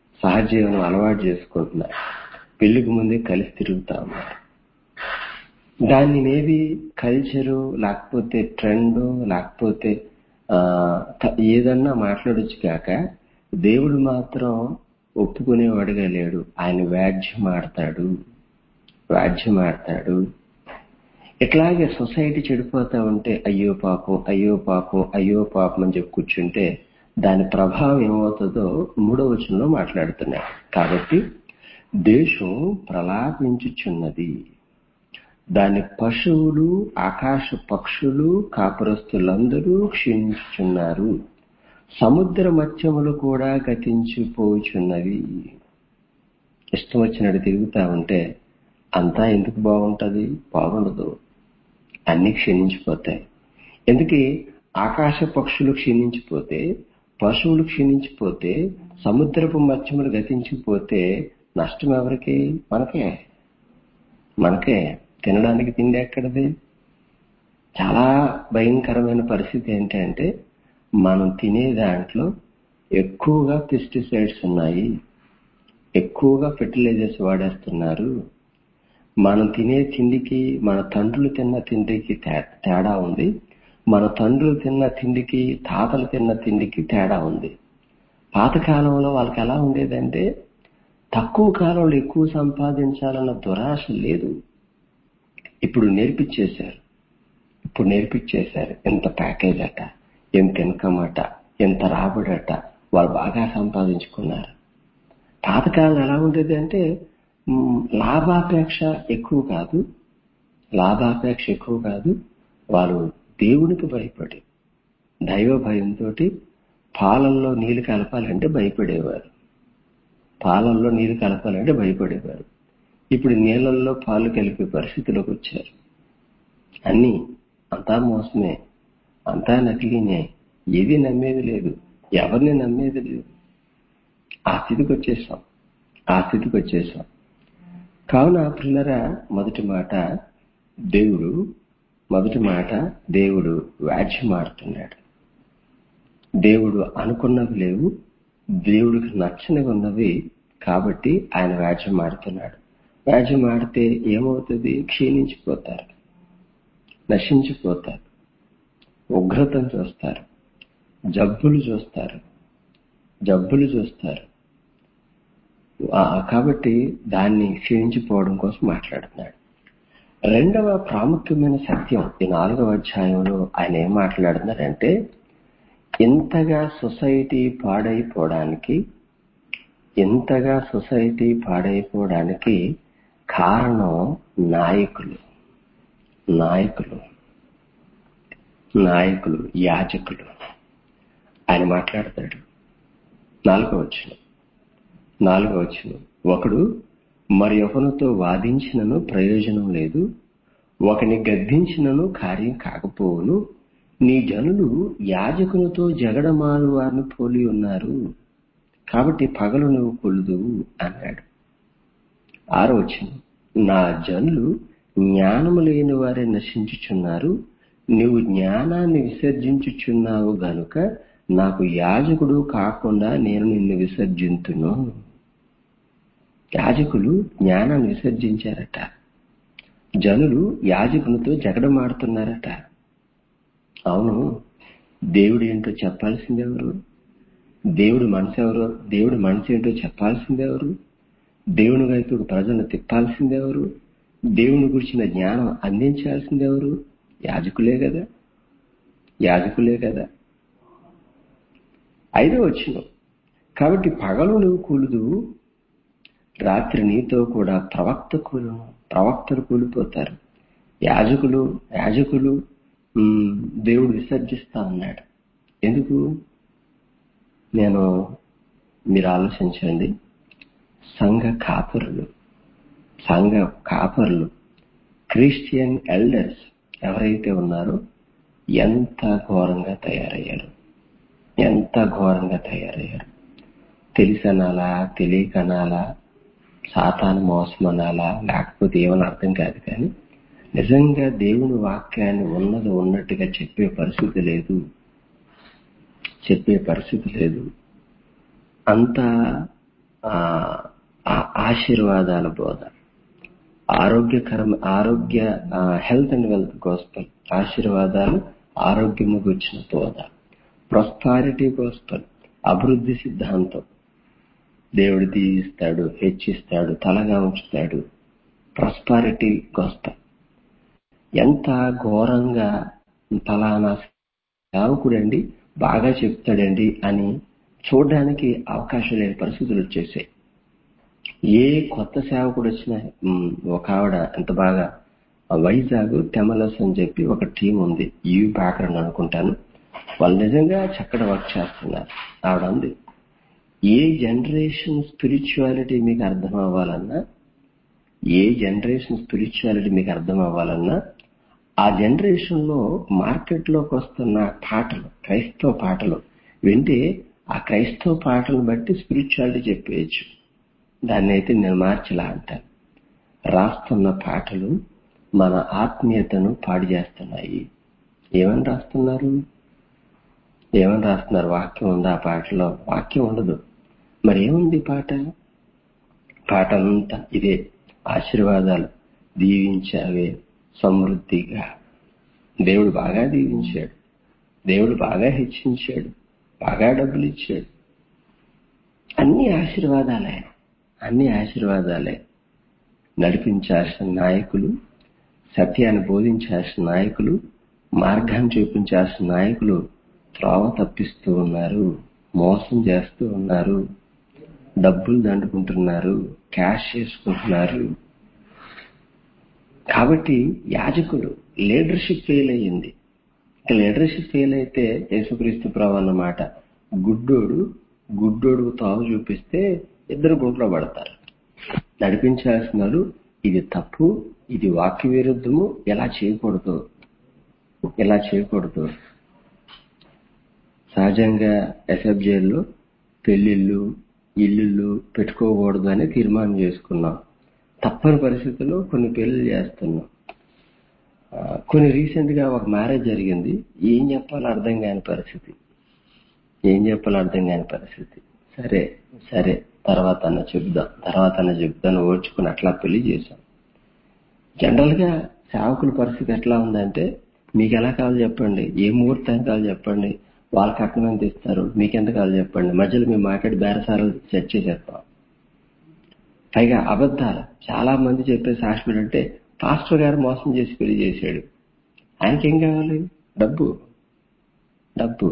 సహజీవనం అలవాటు చేసుకుంటున్నారు పెళ్లికి ముందే కలిసి తిరుగుతా ఉన్నారు దాన్ని మేబీ కల్చరు లేకపోతే ట్రెండ్ లేకపోతే ఆ, త- ఏదన్నా మాట్లాడొచ్చు కాక దేవుడు మాత్రం ఒప్పుకునేవాడుగా లేడు ఆయన వ్యాజ్యం ఆడతాడు వ్యాజ్యం ఆడతాడు ఇట్లాగే సొసైటీ చెడిపోతా ఉంటే అయ్యో పాపం అయ్యో పాపం అయ్యో పాపం అని చెప్పి కూర్చుంటే దాని ప్రభావం ఏమవుతుందో మూడో వచనంలో మాట్లాడుతున్నాడు కాబట్టి దేశం ప్రలాపించుచున్నది దాని పశువులు ఆకాశ పక్షులు కాపురస్తులందరూ క్షీణించుచున్నారు సముద్ర మత్స్యములు కూడా గతించిపోచున్నవి ఇష్టం వచ్చినట్టు తిరుగుతా ఉంటే అంతా ఎందుకు బాగుంటది బాగుండదు అన్ని క్షీణించిపోతాయి ఎందుకే ఆకాశ పక్షులు క్షీణించిపోతే పశువులు క్షీణించిపోతే సముద్రపు మత్స్యములు గతించిపోతే నష్టం ఎవరికి మనకే మనకే తినడానికి తిండి ఎక్కడది చాలా భయంకరమైన పరిస్థితి ఏంటంటే మనం తినే దాంట్లో ఎక్కువగా పెస్టిసైడ్స్ ఉన్నాయి ఎక్కువగా ఫెర్టిలైజర్స్ వాడేస్తున్నారు మనం తినే తిండికి మన తండ్రులు తిన్న తిండికి తే- తేడా ఉంది మన తండ్రులు తిన్న తిండికి తాతలు తిన్న తిండికి తేడా ఉంది పాతకాలంలో వాళ్ళకి ఎలా ఉండేదంటే తక్కువ కాలంలో ఎక్కువ సంపాదించాలన్న దురాశ లేదు ఇప్పుడు నేర్పించేశారు ఇప్పుడు నేర్పించేశారు ఎంత ప్యాకేజ్ అట ఎంత ఇన్కమ్ అట ఎంత రాబడి అట వాళ్ళు బాగా సంపాదించుకున్నారు పాతకాలం ఎలా ఉండేది అంటే మ్, లాభాపేక్ష ఎక్కువ కాదు లాభాపేక్ష ఎక్కువ కాదు వాళ్ళు దేవునికి భయపడి దైవ భయంతో పాలల్లో నీళ్లు కలపాలంటే భయపడేవారు పాలల్లో నీళ్లు కలపాలంటే భయపడేవారు ఇప్పుడు నీళ్ళల్లో పాలు కలిపే పరిస్థితిలోకి వచ్చారు అన్ని అంతా మోసమే అంతా నకిలీనే ఏది నమ్మేది లేదు ఎవరిని నమ్మేది లేదు ఆ స్థితికి వచ్చేసాం ఆ స్థితికి వచ్చేసాం కావున పిల్లరా మొదటి మాట దేవుడు మొదటి మాట దేవుడు వ్యాజ్యమాడుతున్నాడు దేవుడు అనుకున్నవి లేవు దేవుడికి నచ్చనివి ఉన్నవి కాబట్టి ఆయన వ్యాజ్యం ఆడుతున్నాడు వ్యాజ్యం ఆడితే ఏమవుతుంది క్షీణించిపోతారు నశించిపోతారు ఉగ్రతను చూస్తారు జబ్బులు చూస్తారు జబ్బులు చూస్తారు ఆ, కాబట్టి దాన్ని క్షీణించిపోవడం కోసం మాట్లాడుతున్నాడు రెండవ ప్రాముఖ్యమైన సత్యం ఈ నాలుగవ అధ్యాయంలో ఆయన ఏం మాట్లాడుతున్నారంటే ఇంతగా సొసైటీ పాడైపోవడానికి ఇంతగా సొసైటీ పాడైపోవడానికి కారణం నాయకులు నాయకులు నాయకులు యాజకులు ఆయన మాట్లాడతాడు నాలుగో వచ్చిన నాలుగో వచ్చిన ఒకడు మరి ఒకనితో వాదించినను ప్రయోజనం లేదు ఒకని గద్దించినను కార్యం కాకపోవును నీ జనులు యాజకునితో జగడమారు వారిని పోలి ఉన్నారు కాబట్టి పగలు నువ్వు కొలుదువు అన్నాడు ఆరో వచ్చిన నా జనులు జ్ఞానము లేని వారే నశించుచున్నారు నీవు జ్ఞానాన్ని విసర్జించుచున్నావు గనుక నాకు యాజకుడు కాకుండా నేను నిన్ను విసర్జింతును యాజకులు జ్ఞానాన్ని విసర్జించారట జనులు యాజకునితో జగడమాడుతున్నారట అవును దేవుడు ఏంటో చెప్పాల్సిందెవరు దేవుడు మనసు ఎవరో దేవుడు మనసు ఏంటో చెప్పాల్సిందెవరు దేవుని వైపుకు ప్రజలను తిప్పాల్సిందెవరు దేవుని గురించిన జ్ఞానం అందించాల్సిందెవరు యాజకులే కదా యాజకులే కదా ఐదో వచ్చిన కాబట్టి పగలు నువ్వు కూలుదు రాత్రి నీతో కూడా ప్రవక్త కూలు ప్రవక్తలు కూలిపోతారు యాజకులు యాజకులు ఉమ్, దేవుడు విసర్జిస్తా ఉన్నాడు ఎందుకు నేను మీరు ఆలోచించండి సంఘ కాపరులు సంఘ కాపరులు క్రిస్టియన్ ఎల్డర్స్ ఎవరైతే ఉన్నారో ఎంత ఘోరంగా తయారయ్యారు ఎంత ఘోరంగా తయారయ్యారు తెలిసనాలా తెలియకనాలా సాతాను మోసం అనాలా లేకపోతే ఏమని అర్థం కాదు కానీ నిజంగా దేవుని వాక్యాన్ని ఉన్నది ఉన్నట్టుగా చెప్పే పరిస్థితి లేదు చెప్పే పరిస్థితి లేదు అంత ఆ, ఆ ఆశీర్వాదాల బోధ ఆరోగ్యకరం ఆరోగ్య హెల్త్ అండ్ వెల్త్ గోస్పల్ ఆశీర్వాదాలు ఆరోగ్యము గుర్చిన బోధ ప్రొస్పారిటీ గోస్పల్ అభివృద్ధి సిద్ధాంతం దేవుడు దీవిస్తాడు హెచ్చిస్తాడు తలగా ఉంచుతాడు ప్రాస్పారిటీ గోస్పల్ ఎంత ఘోరంగా ఫలానా సేవకుడండి బాగా చెప్తాడండి అని చూడడానికి అవకాశం లేని పరిస్థితులు వచ్చేసాయి ఏ కొత్త సేవకుడు వచ్చినా ఉమ్, ఒక ఆవిడ ఎంత బాగా ఆ వైజాగ్ తెమలస్ అని చెప్పి ఒక టీం ఉంది యూ బ్యాక్గ్రౌండ్ అనుకుంటాను వాళ్ళు నిజంగా చక్కటి వర్క్ చేస్తున్నారు ఆవిడ అంది ఏ జనరేషన్ స్పిరిచువాలిటీ మీకు అర్థం అవ్వాలన్నా ఏ జనరేషన్ స్పిరిచువాలిటీ మీకు అర్థం అవ్వాలన్నా ఆ జనరేషన్ లో మార్కెట్ లోకి వస్తున్న పాటలు క్రైస్తవ పాటలు వింటే ఆ క్రైస్తవ పాటలను బట్టి స్పిరిచువాలిటీ చెప్పేయచ్చు దాన్ని అయితే నేను మార్చిలా అంటాను రాస్తున్న పాటలు మన ఆత్మీయతను పాడు చేస్తున్నాయి ఏమని రాస్తున్నారు ఏమని రాస్తున్నారు వాక్యం ఉందా ఆ పాటలో వాక్యం ఉండదు మరి ఏముంది ఈ పాట పాట అంతా ఇదే ఆశీర్వాదాలు దీవించావే సమృద్ధిగా దేవుడు బాగా దీవించాడు దేవుడు బాగా హెచ్చించాడు బాగా డబ్బులు ఇచ్చాడు అన్ని ఆశీర్వాదాలే అన్ని ఆశీర్వాదాలే నడిపించాల్సిన నాయకులు సత్యాన్ని బోధించాల్సిన నాయకులు మార్గాన్ని చూపించాల్సిన నాయకులు త్రోవ తప్పిస్తూ ఉన్నారు మోసం చేస్తూ ఉన్నారు డబ్బులు దండుకుంటున్నారు క్యాష్ చేసుకుంటున్నారు కాబట్టి యాజకులు లీడర్షిప్ ఫెయిల్ అయ్యింది లీడర్షిప్ ఫెయిల్ అయితే యేసుక్రీస్తు ప్రభు అన్నమాట గుడ్డోడు గుడ్డోడు తావు చూపిస్తే ఇద్దరు గుంట్లో పడతారు నడిపించాల్సిన వాళ్ళు ఇది తప్పు ఇది వాక్య విరుద్ధము ఎలా చేయకూడదు ఎలా చేయకూడదు సహజంగా ఎస్ఎఫ్జేల్లో పెళ్లిళ్ళు ఇల్లుళ్ళు పెట్టుకోకూడదు అని తీర్మానం చేసుకున్నాం తప్పని పరిస్థితుల్లో కొన్ని పెళ్లి చేస్తున్నాం ఆ, కొన్ని రీసెంట్ గా ఒక మ్యారేజ్ జరిగింది ఏం చెప్పాలో అర్థం కాని పరిస్థితి ఏం చెప్పాలో అర్థం కాని పరిస్థితి సరే సరే తర్వాత అన్న చెబుదాం తర్వాత అన్న చెబుదాం ఓడ్చుకుని అట్లా పెళ్లి చేశాం జనరల్ గా సేవకుల పరిస్థితి ఎట్లా ఉందంటే మీకు ఎలా కావాలో చెప్పండి ఏ ముహూర్తం కావాలో చెప్పండి వాళ్ళ కట్నం ఎంత ఇస్తారు మీకు ఎంత కావాలో చెప్పండి మధ్యలో మేము మాట్లాడి బేరసారాలు సెట్ చేసేస్తాం పైగా అబద్ధాలు చాలా మంది చెప్పే సాక్షి అంటే పాస్టర్ గారు మోసం చేసి పెళ్లి చేశాడు ఆయనకేం కావాలి డబ్బు డబ్బు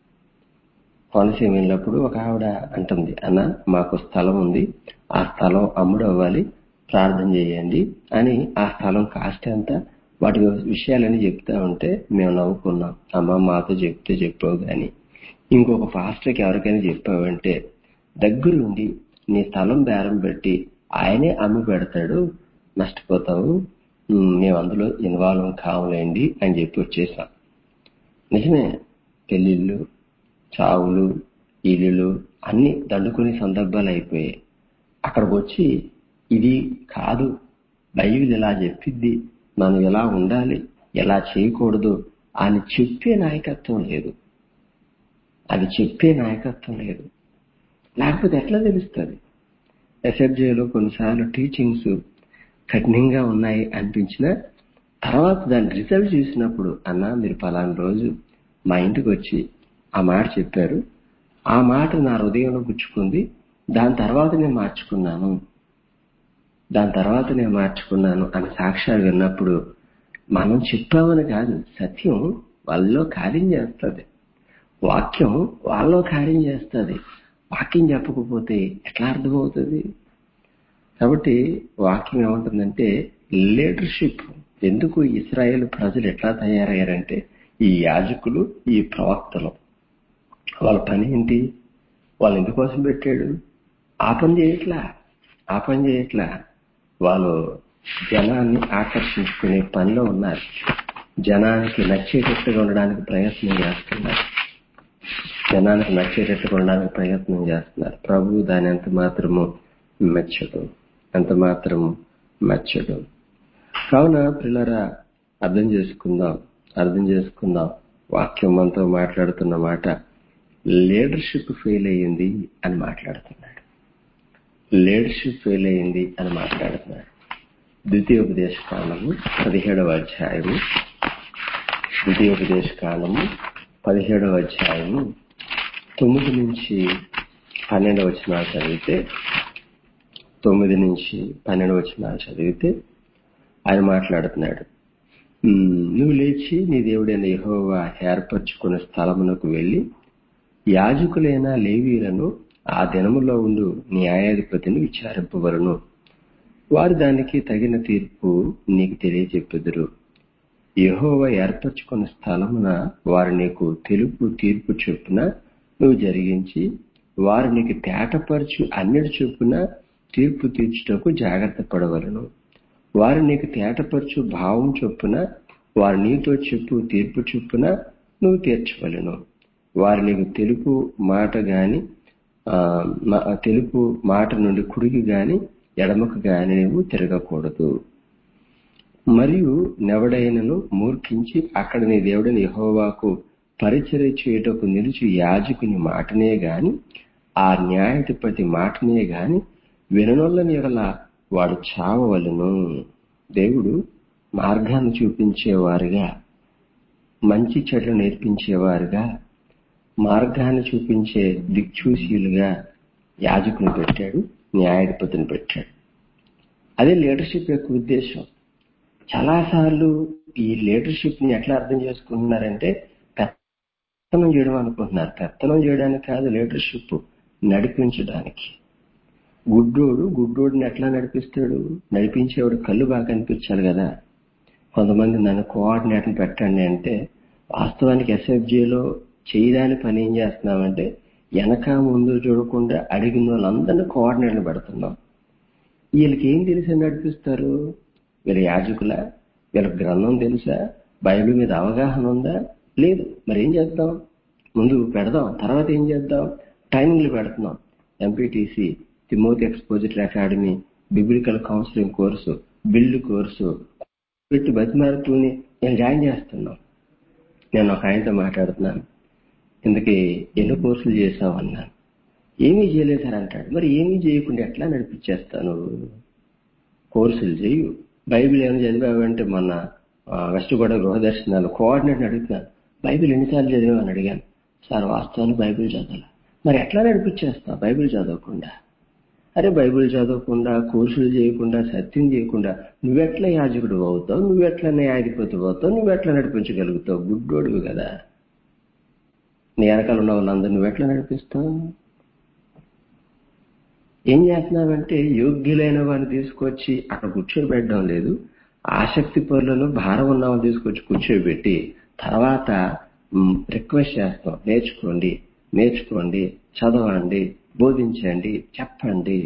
కోనసీమ వెళ్ళినప్పుడు ఒక ఆవిడ అంటుంది అన్న మాకు స్థలం ఉంది ఆ స్థలం అమ్ముడు అవ్వాలి ప్రార్థన చేయండి అని ఆ స్థలం కాస్ట్ ఎంత వాటి విషయాలని చెప్తా ఉంటే మేము నవ్వుకున్నాం అమ్మ మాతో చెప్తే చెప్పావు గాని ఇంకొక పాస్టర్కి ఎవరికైనా చెప్పావంటే దగ్గరుండి నీ స్థలం బేరం పెట్టి ఆయనే అమ్మి పెడతాడు నష్టపోతావు ఉమ్, మేము అందులో ఇన్వాల్వ్ కావులేండి అని చెప్పి వచ్చేసాం నిజమే పెళ్లిళ్ళు చావులు ఇల్లులు అన్ని దండుకునే సందర్భాలు అయిపోయాయి అక్కడికి వచ్చి ఇది కాదు బైబిల్ ఇలా చెప్పిద్ది మనం ఎలా ఉండాలి ఎలా చేయకూడదు అని చెప్పే నాయకత్వం లేదు అది చెప్పే నాయకత్వం లేదు లేకపోతే ఎట్లా తెలుస్తుంది ఎస్ఎఫ్జేలో కొన్నిసార్లు టీచింగ్స్ కఠినంగా ఉన్నాయి అనిపించిన తర్వాత దాని రిజల్ట్ చూసినప్పుడు అన్న మీరు పలానా రోజు మా ఇంటికి వచ్చి ఆ మాట చెప్పారు ఆ మాట నా హృదయంలో గుచ్చుకుంది దాని తర్వాత నేను మార్చుకున్నాను దాని తర్వాత నేను మార్చుకున్నాను అని సాక్ష్యాలు విన్నప్పుడు మనం చెప్పామని కాదు సత్యం వాళ్ళలో కార్యం చేస్తుంది వాక్యం వాళ్ళలో కార్యం చేస్తుంది వాక్యం చెప్పకపోతే ఎట్లా అర్థమవుతుంది కాబట్టి వాక్యం ఏమంటుందంటే లీడర్షిప్ ఎందుకు ఇస్రాయేల్ ప్రజలు ఎట్లా తయారయ్యారంటే ఈ యాజకులు ఈ ప్రవక్తలు వాళ్ళ పని ఏంటి వాళ్ళు ఎందుకోసం పెట్టాడు ఆ పని చేయట్లా ఆ పని చేయట్లా వాళ్ళు జనాన్ని ఆకర్షించుకునే పనిలో ఉన్నారు జనానికి నచ్చేటట్టుగా ఉండడానికి ప్రయత్నం చేస్తున్నారు జనానికి నచ్చేటట్టుగా ఉండడానికి ప్రయత్నం చేస్తున్నారు ప్రభు దాని ఎంత మాత్రము మెచ్చడు ఎంత మాత్రము మెచ్చడు కావున పిల్లరా అర్థం చేసుకుందాం అర్థం చేసుకుందాం వాక్యం మనతో మాట్లాడుతున్న మాట లీడర్షిప్ ఫెయిల్ అయ్యింది అని మాట్లాడుతున్నాడు లీడర్షిప్ ఫెయిల్ అయ్యింది అని మాట్లాడుతున్నాడు ద్వితీయోపదేశ కాలము పదిహేడవ అధ్యాయము ద్వితీయోపదేశ కాలము పదిహేడవ అధ్యాయము తొమ్మిది నుంచి పన్నెండు వచనాలు చదివితే తొమ్మిది నుంచి పన్నెండు వచనాలు చదివితే ఆయన మాట్లాడుతున్నాడు "ఉమ్, నువ్వు లేచి నీ దేవుడైన యెహోవా ఏర్పరచుకున్న స్థలమునకు వెళ్లి యాజకులైన లేవీలను ఆ దినములో ఉండు న్యాయాధిపతిని విచారింపవలను వారు దానికి తగిన తీర్పు నీకు తెలియజెప్పుదురు యెహోవా ఏర్పరచుకున్న స్థలమున వారు నీకు తెలుపు తీర్పు చొప్పున నువ్వు జరిగించి వారు నీకు తేటపరచు అన్నిటి చొప్పున తీర్పు తీర్చుటకు జాగ్రత్త పడవలను వారు నీకు తేటపరచు భావం చొప్పున వారు నీతో చెప్పు తీర్పు చొప్పున నువ్వు తీర్చవలను వారు నీకు తెలుపు మాట గాని ఆ, మా- తెలుపు మాట నుండి కుడికి గాని ఎడమకు గాని నువ్వు తిరగకూడదు మరియు నెవడైనను మూర్ఖించి అక్కడ నీ దేవుడిని యెహోవాకు పరిచర్య చేయుటకు నిలిచి యాజకుని మాటనే గాని ఆ న్యాయాధిపతి మాటనే గాని విననొల్లని ఎడల వాడు చావవలను దేవుడు మార్గాన్ని చూపించేవారుగా మంచి చెడ్లు నేర్పించేవారుగా మార్గాన్ని చూపించే దిక్చూసీలుగా యాజకుని పెట్టాడు న్యాయాధిపతిని పెట్టాడు అదే లీడర్షిప్ యొక్క ఉద్దేశం చాలాసార్లు ఈ లీడర్షిప్ ని ఎట్లా అర్థం చేసుకుంటున్నారంటే పెత్తనం చేయడం అనుకుంటున్నారు పెత్తనం చేయడానికి కాదు లీడర్షిప్ నడిపించడానికి గుడ్డోడు గుడ్డోడిని ఎట్లా నడిపిస్తాడు నడిపించేవాడు కళ్ళు బాగా కనిపించాలి కదా కొంతమంది నన్ను కోఆర్డినేటర్ పెట్టండి అంటే వాస్తవానికి ఎస్ఎఫ్జేలో చేయడాని పని ఏం చేస్తున్నామంటే వెనక ముందు చూడకుండా అడిగిన వాళ్ళందరినీ కోఆర్డినేటర్ పెడుతున్నాం వీళ్ళకి ఏం తెలిసి నడిపిస్తారు వీళ్ళ యాజకుల వీళ్ళకి గ్రంథం తెలుసా బైబిల్ మీద అవగాహన ఉందా లేదు మరి ఏం చేద్దాం ముందు పెడదాం తర్వాత ఏం చేద్దాం టైమింగ్లు పెడుతున్నాం MPTC Timothy expositor academy biblical counselling course build course పెట్టి బతిమారుతుని నేను జాయిన్ చేస్తున్నాం నేను ఒక ఆయనతో మాట్లాడుతున్నాను ఇందుకే ఎన్ని కోర్సులు చేసావు అన్నాను ఏమీ చేయలేదు సార్ అంటాడు మరి ఏమీ చేయకుండా ఎట్లా నడిపించేస్తాను కోర్సులు చేయు బైబిల్ ఏమైనా చదివావంటే మొన్న ఆ, వెస్ట్ గోదావరి గృహ దర్శనాలు కోఆర్డినేట్ అడుగుతున్నాను బైబిల్ ఎన్నిసార్లు చదివామని అడిగాను సార్ వాస్తవాన్ని బైబిల్ చదవాలి మరి ఎట్లా నడిపించేస్తావు బైబిల్ చదవకుండా అరే బైబిల్ చదవకుండా కోర్సులు చేయకుండా సత్యం చేయకుండా నువ్వెట్లా యాజకుడు అవుతావు నువ్వెట్లా న్యాయాధిపతి అవుతావు నువ్వెట్లా నడిపించగలుగుతావు గుడ్డోడివి కదా నీ వెనకాల ఉన్న వాళ్ళందరూ నువ్వెట్లా నడిపిస్తావు ఏం చేస్తున్నావంటే యోగ్యులైన వారిని తీసుకొచ్చి అక్కడ కూర్చోబెట్టడం లేదు ఆసక్తి పనులను భారం ఉన్న వాళ్ళని తీసుకొచ్చి కూర్చోబెట్టి తర్వాత రిక్వెస్ట్ చేస్తాం నేర్చుకోండి నేర్చుకోండి చదవండి బోధించండి చెప్పండి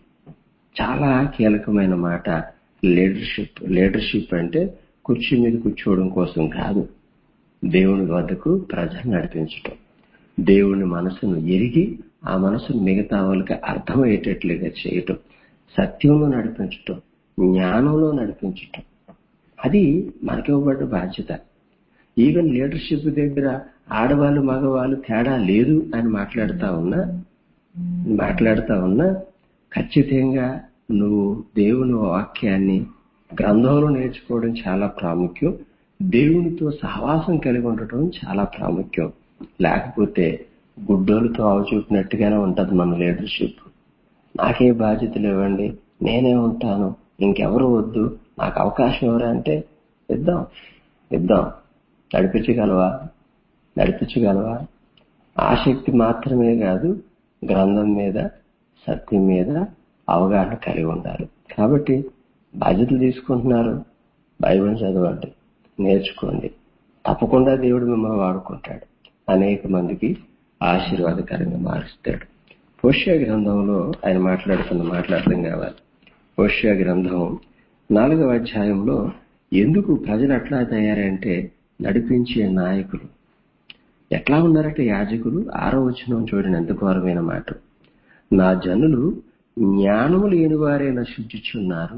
చాలా కీలకమైన మాట లీడర్షిప్ లీడర్షిప్ అంటే కుర్చీ మీద కూర్చోవడం కోసం కాదు దేవుని వద్దకు ప్రజలు నడిపించటం దేవుని మనసును ఎరిగి ఆ మనసును మిగతా వాళ్ళకి అర్థమయ్యేటట్లుగా చేయటం సత్యంలో నడిపించటం జ్ఞానంలో నడిపించటం అది మనకివ్వబడ్డ బాధ్యత ఈవెన్ లీడర్షిప్ దగ్గర ఆడవాళ్ళు మగవాళ్ళు తేడా లేదు అని మాట్లాడుతా ఉన్నా మాట్లాడుతా ఉన్నా ఖచ్చితంగా నువ్వు దేవుని వాక్యాన్ని గ్రంథంలో నేర్చుకోవడం చాలా ప్రాముఖ్యం దేవునితో సహవాసం కలిగి ఉండటం చాలా ప్రాముఖ్యం లేకపోతే గుడ్డోలతో అవచూపినట్టుగానే ఉంటది మన లీడర్షిప్ నాకే బాధ్యతలు ఇవ్వండి నేనే ఉంటాను ఇంకెవరు వద్దు నాకు అవకాశం ఎవరా అంటే ఇద్దాం ఇద్దాం నడిపించగలవా నడిపించగలవా ఆసక్తి మాత్రమే కాదు గ్రంథం మీద సత్యం మీద అవగాహన కలిగి ఉండాలి కాబట్టి బాధ్యతలు తీసుకుంటున్నారు బైబిల్ చదవండి నేర్చుకోండి తప్పకుండా దేవుడు మిమ్మల్ని వాడుకుంటాడు అనేక మందికి ఆశీర్వాదకరంగా మారుస్తాడు పోష్య గ్రంథంలో ఆయన మాట్లాడుతున్న మాటలు అర్థం కావాలి పోష్య గ్రంథం నాలుగవ అధ్యాయంలో ఎందుకు ప్రజలు అట్లా తయారంటే నడిపించే నాయకులు ఎట్లా ఉన్నారంటే యాజకులు ఆరో వచనం చూడండి ఎంత ఘోరమైన మాట నా జనులు జ్ఞానము లేని వారే నశించుచున్నారు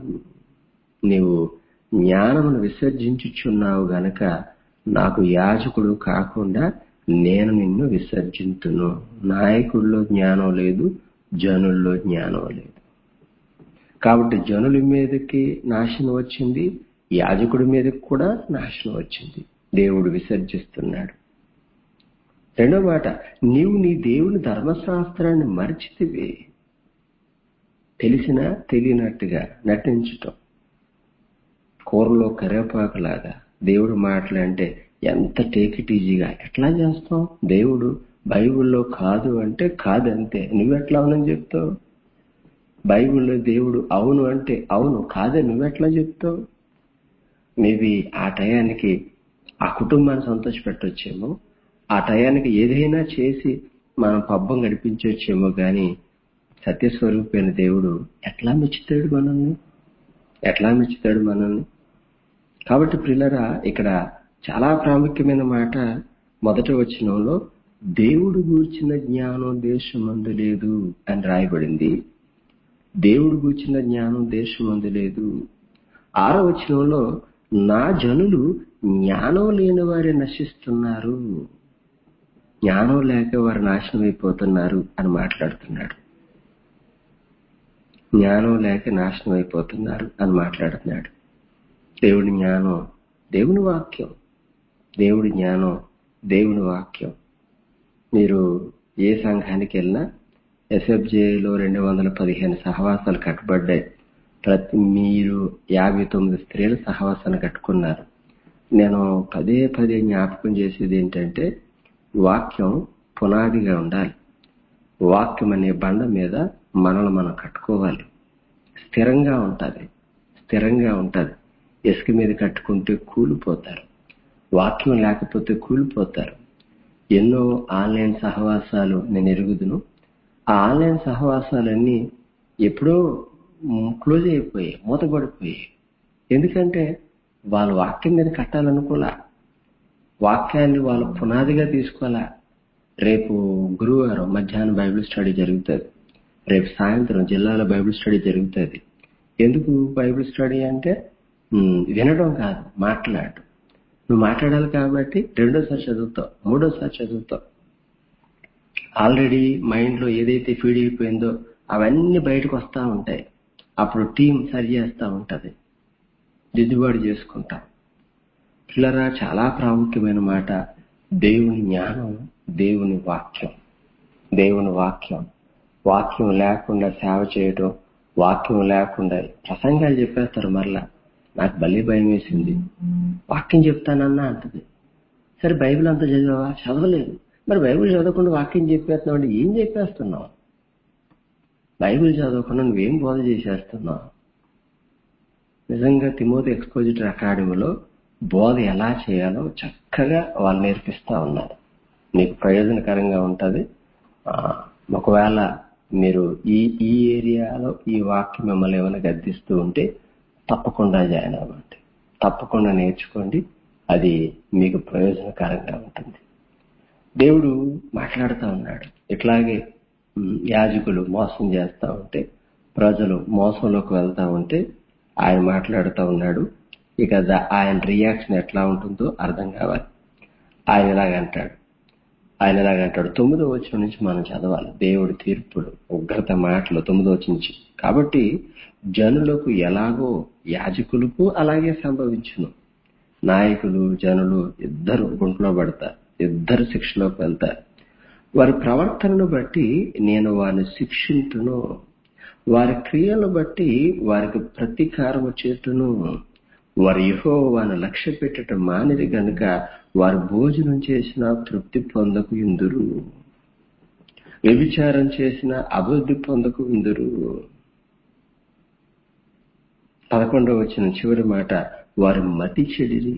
నీవు జ్ఞానమును విసర్జించుచున్నావు గనక నాకు యాజకుడు కాకుండా నేను నిన్ను విసర్జింతును నాయకుల్లో జ్ఞానం లేదు జనుల్లో జ్ఞానం లేదు కాబట్టి జనుల మీదకి నాశనం వచ్చింది యాజకుడి మీదకి కూడా నాశనం వచ్చింది దేవుడు విసర్జిస్తున్నాడు రెండో మాట నీవు నీ దేవుని ధర్మశాస్త్రాన్ని మర్చితివి తెలిసినా తెలియనట్టుగా నటించటం కూరలో కరివేపాకులాగా దేవుడు మాటలంటే ఎంత టేక్ ఇట్ ఈజీగా ఎట్లా చేస్తాం దేవుడు బైబిల్లో కాదు అంటే కాదంతే నువ్వెట్లా అవునని చెప్తావు బైబిల్లో దేవుడు అవును అంటే అవును కాదని నువ్వెట్లా చెప్తావు మేబీ ఆ టయానికి ఆ కుటుంబాన్ని సంతోష పెట్టొచ్చేమో ఆ టయానికి ఏదైనా చేసి మనం పబ్బం గడిపించవచ్చేమో కానీ సత్యస్వరూపైన దేవుడు ఎట్లా మెచ్చుతాడు మనల్ని ఎట్లా మెచ్చుతాడు మనల్ని కాబట్టి ప్రిల్లరా ఇక్కడ చాలా ప్రాముఖ్యమైన మాట మొదటి వచనంలో దేవుడు గూర్చిన జ్ఞానం దేశమందు లేదు అని రాయబడింది దేవుడు గూర్చిన జ్ఞానం దేశమందు లేదు ఆరో వచనంలో నా జనులు జ్ఞానం లేని వారే నశిస్తున్నారు జ్ఞానం లేక వారు నాశనం అయిపోతున్నారు అని మాట్లాడుతున్నాడు జ్ఞానం లేక నాశనం అయిపోతున్నారు అని మాట్లాడుతున్నాడు దేవుడి జ్ఞానం దేవుని వాక్యం దేవుడి జ్ఞానం దేవుని వాక్యం మీరు ఏ సంఘానికి వెళ్ళినా ఎస్ఎఫ్జేలో రెండు వందల పదిహేను సహవాసాలు కట్టబడ్డాయి ప్రతి మీరు యాభై తొమ్మిది స్త్రీలు సహవాసాన్ని కట్టుకున్నారు నేను పదే పదే జ్ఞాపకం చేసేది ఏంటంటే వాక్యం పునాదిగా ఉండాలి వాక్యం అనే బండ మీద మనల్ని మనం కట్టుకోవాలి స్థిరంగా ఉంటుంది స్థిరంగా ఉంటుంది ఇసుక మీద కట్టుకుంటే కూలిపోతారు వాక్యం లేకపోతే కూలిపోతారు ఎన్నో ఆన్లైన్ సహవాసాలు నేను ఎరుగుదును ఆ ఆన్లైన్ సహవాసాలన్నీ ఎప్పుడో క్లోజ్ అయిపోయాయి మూతపడిపోయాయి ఎందుకంటే వాళ్ళ వాక్యం మీద కట్టాలనుకోలే వాక్యాన్ని వాళ్ళ పునాదిగా తీసుకోవాలా రేపు గురువారం మధ్యాహ్నం బైబిల్ స్టడీ జరుగుతుంది రేపు సాయంత్రం జిల్లాలో బైబిల్ స్టడీ జరుగుతుంది ఎందుకు బైబిల్ స్టడీ అంటే వినడం కాదు మాట్లాడు నువ్వు మాట్లాడాలి కాబట్టి రెండోసారి చదువుతావు మూడోసారి చదువుతావు ఆల్రెడీ మైండ్లో ఏదైతే ఫీడ్ అయిపోయిందో అవన్నీ బయటకు వస్తూ ఉంటాయి అప్పుడు టీం సరి చేస్తూ ఉంటుంది దిద్దుబాటు చేసుకుంటాం పిల్లరా చాలా ప్రాముఖ్యమైన మాట దేవుని జ్ఞానం దేవుని వాక్యం దేవుని వాక్యం వాక్యం లేకుండా సేవ చేయడం వాక్యం లేకుండా ప్రసంగాలు చెప్పేస్తారు మరలా నాకు భలే భయం వేసింది వాక్యం చెప్తానన్నా అంటది సరే బైబిల్ అంతా చదివావా చదవలేదు మరి బైబిల్ చదవకుండా వాక్యం చెప్పేస్తున్నావు అంటే ఏం చెప్పేస్తున్నావు బైబిల్ చదవకుండా నువ్వేం బోధ చేసేస్తున్నావు నిజంగా తిమోతి ఎక్స్పోజిటర్ అకాడమీలో బోధ ఎలా చేయాలో చక్కగా వాళ్ళు నేర్పిస్తా ఉన్నారు మీకు ప్రయోజనకరంగా ఉంటుంది ఒకవేళ మీరు ఈ ఈ ఏరియాలో ఈ వాక్యం మిమ్మల్ని ఏమైనా గద్దిస్తూ ఉంటే తప్పకుండా జాయిన్ అవ్వండి తప్పకుండా నేర్చుకోండి అది మీకు ప్రయోజనకరంగా ఉంటుంది దేవుడు మాట్లాడుతూ ఉన్నాడు ఇట్లాగే యాజకులు మోసం చేస్తూ ఉంటే ప్రజలు మోసంలోకి వెళ్తా ఉంటే ఆయన మాట్లాడుతూ ఉన్నాడు ఇక ఆయన రియాక్షన్ ఎట్లా ఉంటుందో అర్థం కావాలి ఆయన ఇలాగంటాడు ఆయన ఇలాగంటాడు తొమ్మిదో వచ్చిన నుంచి మనం చదవాలి దేవుడి తీర్పులు ఉగ్రత మాటలు తొమ్మిదో వచ్చి నుంచి కాబట్టి జనులకు ఎలాగో యాజకులకు అలాగే సంభవించును నాయకులు జనులు ఇద్దరు గుంట్లో పడతారు ఇద్దరు శిక్షలోకి వెళ్తారు వారి ప్రవర్తనను బట్టి నేను వారిని శిక్షించును వారి క్రియలను బట్టి వారికి ప్రతీకారము చేతును వారి యహోవాను లక్ష్య పెట్టడం మానిది గనుక వారు భోజనం చేసిన తృప్తి పొందకు ఇందురు వ్యభిచారం చేసిన అభివృద్ధి పొందకు ఇందురు పదకొండవ వచ్చిన చివరి మాట వారి మతి చెడిరి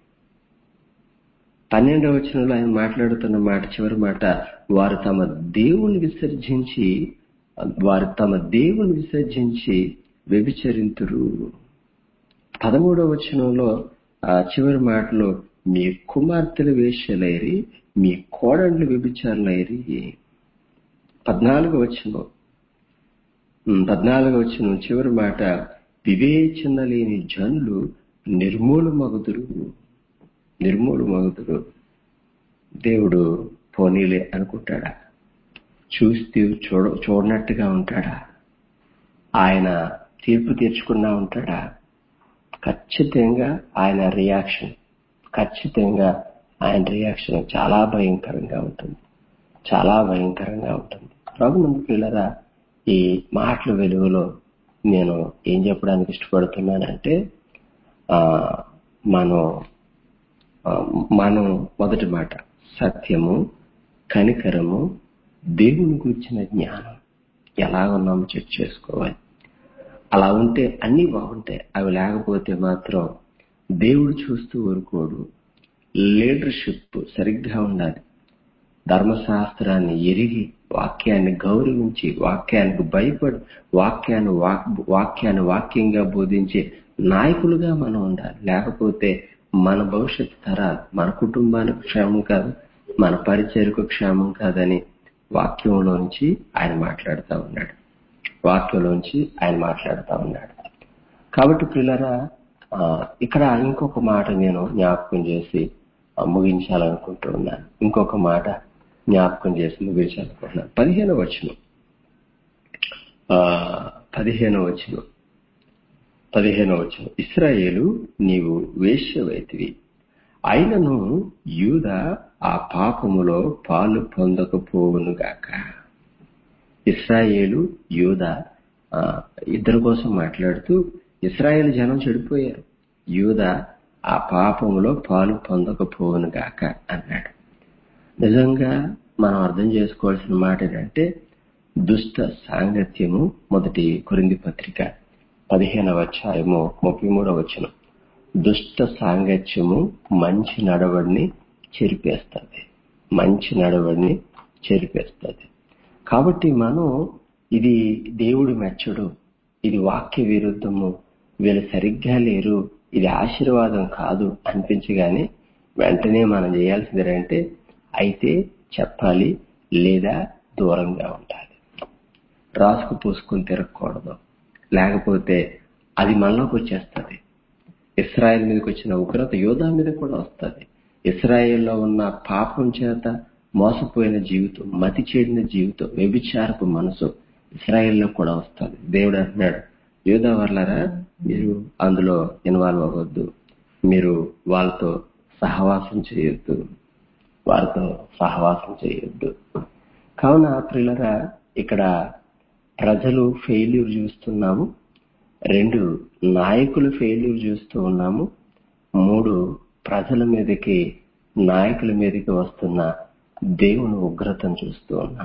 పన్నెండవ వచనంలో ఆయన మాట్లాడుతున్న మాట చివరి మాట వారు తమ దేవుని విసర్జించి వారు తమ దేవుని విసర్జించి వ్యభిచరింతురు పదమూడవ వచనంలో ఆ చివరి మాటలో మీ కుమార్తెలు వేశ్యలైరి మీ కోడళ్ళు వ్యభిచారులైరి పద్నాలుగు వచనం పద్నాలుగు వచనం చివరి మాట వివేచన లేని జనులు నిర్మూల మగుదురు నిర్మూల మగుదురు దేవుడు పోనీలే అనుకుంటాడా చూస్తూ చూడ చూడనట్టుగా ఉంటాడా ఆయన తీర్పు తీర్చుకున్నా ఉంటాడా ఖచ్చితంగా ఆయన రియాక్షన్ ఖచ్చితంగా ఆయన రియాక్షన్ చాలా భయంకరంగా ఉంటుంది చాలా భయంకరంగా ఉంటుంది ప్రభు పిల్లరా ఈ మాటల వెలుగులో నేను ఏం చెప్పడానికి ఇష్టపడుతున్నానంటే ఆ మనం ఆ, మనం మొదటి మాట సత్యము కనికరము దేవుని గురించిన జ్ఞానం ఎలా ఉన్నామో చెక్ చేసుకోవాలి అలా ఉంటే అన్ని బాగుంటాయి అవి లేకపోతే మాత్రం దేవుడు చూస్తూ ఊరుకోడు లీడర్షిప్ సరిగ్గా ఉండాలి ధర్మశాస్త్రాన్ని ఎరిగి వాక్యాన్ని గౌరవించి వాక్యానికి భయపడి వాక్యాన్ని వాక్ వాక్యాన్ని వాక్యంగా బోధించే నాయకులుగా మనం ఉండాలి లేకపోతే మన భవిష్యత్ తరాలు మన కుటుంబానికి క్షేమం కాదు మన పరిచయకు క్షేమం కాదని వాక్యంలోంచి ఆయన మాట్లాడుతూ ఉన్నాడు వాక్యంలోంచి ఆయన మాట్లాడుతూ ఉన్నాడు కాబట్టి పిల్లరా ఆ, ఇక్కడ ఇంకొక మాట నేను జ్ఞాపకం చేసి ఆ, ముగించాలనుకుంటూ ఉన్నాను ఇంకొక మాట జ్ఞాపకం చేసి ముగించాలనుకుంటున్నాను పదిహేను వచనం ఆ, పదిహేను వచనం పదిహేను వచనం ఇస్రాయేలు నీవు వేశ్యవైతివి అయినను యూద ఆ పాపములో పాలు పొందకపోవునుగాక ఇస్రాయేలు యూద ఆ, ఇద్దరి కోసం మాట్లాడుతూ ఇస్రాయేల్ జనం చెడిపోయారు యూద ఆ పాపములో పాలు పొందకపోవును గాక అన్నాడు నిజంగా మనం అర్థం చేసుకోవాల్సిన మాట ఏంటంటే దుష్ట సాంగత్యము మొదటి కొరింది పత్రిక పదిహేనవ అధ్యాయము ముప్పై మూడవ వచనం దుష్ట సాంగత్యము మంచి నడవడిని చెరిపేస్తుంది మంచి నడవడిని చెరిపేస్తుంది కాబట్టి మనం ఇది దేవుడు మెచ్చడు ఇది వాక్య విరుద్ధము వీళ్ళు సరిగ్గా లేరు ఇది ఆశీర్వాదం కాదు అనిపించగానే వెంటనే మనం చేయాల్సింది ఏంటంటే అయితే చెప్పాలి లేదా దూరంగా ఉండాలి రాసుకు పూసుకుని తిరగకూడదు లేకపోతే అది మనలోకి వచ్చేస్తుంది ఇస్రాయేల్ మీదకి వచ్చిన ఉగ్రత యోధా మీద కూడా వస్తుంది ఇస్రాయేల్లో ఉన్న పాపం చేత మోసపోయిన జీవితం మతి చెడిన జీవితం వ్యభిచారపు మనసు ఇస్రాయేల్లో కూడా వస్తుంది దేవుడు అంటున్నాడు యోధా వర్లరా మీరు అందులో ఇన్వాల్వ్ అవ్వద్దు మీరు వాళ్ళతో సహవాసం చేయొద్దు వారితో సహవాసం చేయొద్దు కావున ప్రియులరా ఇక్కడ ప్రజలు ఫెయిల్యూర్ చూస్తున్నాము రెండు నాయకులు ఫెయిల్యూర్ చూస్తూ ఉన్నాము మూడు ప్రజల మీదకి నాయకుల మీదకి వస్తున్న దేవుని ఉగ్రతను చూస్తూ ఉన్నాం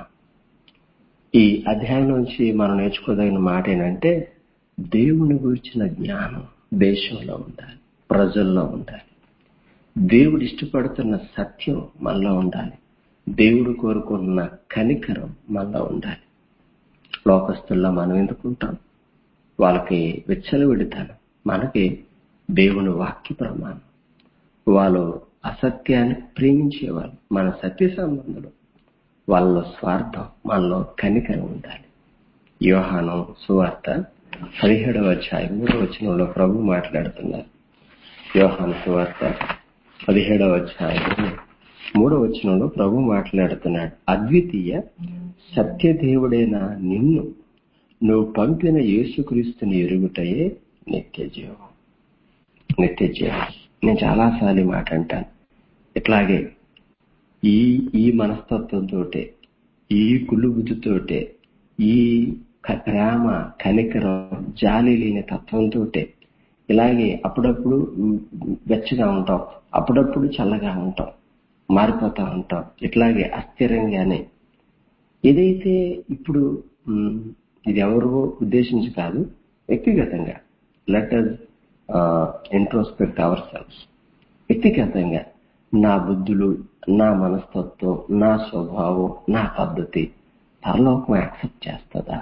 ఈ అధ్యాయం నుంచి మనం నేర్చుకోదగిన మాట ఏంటంటే దేవుని గురించిన జ్ఞానం దేశంలో ఉండాలి ప్రజల్లో ఉండాలి దేవుడు ఇష్టపడుతున్న సత్యం మనలో ఉండాలి దేవుడు కోరుకున్న కనికరం మనలో ఉండాలి లోకస్తుల్లో మనం ఎందుకుంటాం వాళ్ళకి విచ్చలవిడితాను మనకి దేవుని వాక్య ప్రమాణం వాళ్ళు అసత్యాన్ని ప్రేమించేవాళ్ళు మన సత్య సంబంధులు వాళ్ళలో స్వార్థం మనలో కనికరం ఉండాలి యోహానం సువార్త పదిహేడవ అధ్యాయం మూడవ వచనంలో ప్రభు మాట్లాడుతున్నారు యోహాను సువార్త పదిహేడవ అధ్యాయం మూడవ వచనంలో ప్రభు మాట్లాడుతున్నాడు అద్వితీయ సత్యదేవుడైన నిన్ను నువ్వు పంపిన యేసుక్రీస్తుని ఎరుగుటయే నిత్య జీవం నిత్య జీవం నేను చాలాసార్లు ఈ మాట అంటాను ఇట్లాగే ఈ ఈ మనస్తత్వంతో ఈ కులుబుద్ధితోటే ఈ క- ప్రేమ కనికరం జాలి లేని తత్వంతో ఇలాగే అప్పుడప్పుడు వెచ్చగా ఉంటాం అప్పుడప్పుడు చల్లగా ఉంటాం మారిపోతా ఉంటాం ఇట్లాగే అస్థిరంగానే ఏదైతే ఇప్పుడు మ్, ఇది ఎవరో ఉద్దేశించి కాదు వ్యక్తిగతంగా let us introspect ourselves వ్యక్తిగతంగా నా బుద్ధులు నా మనస్తత్వం నా స్వభావం నా పద్ధతి పరలోకం యాక్సెప్ట్ చేస్తుందా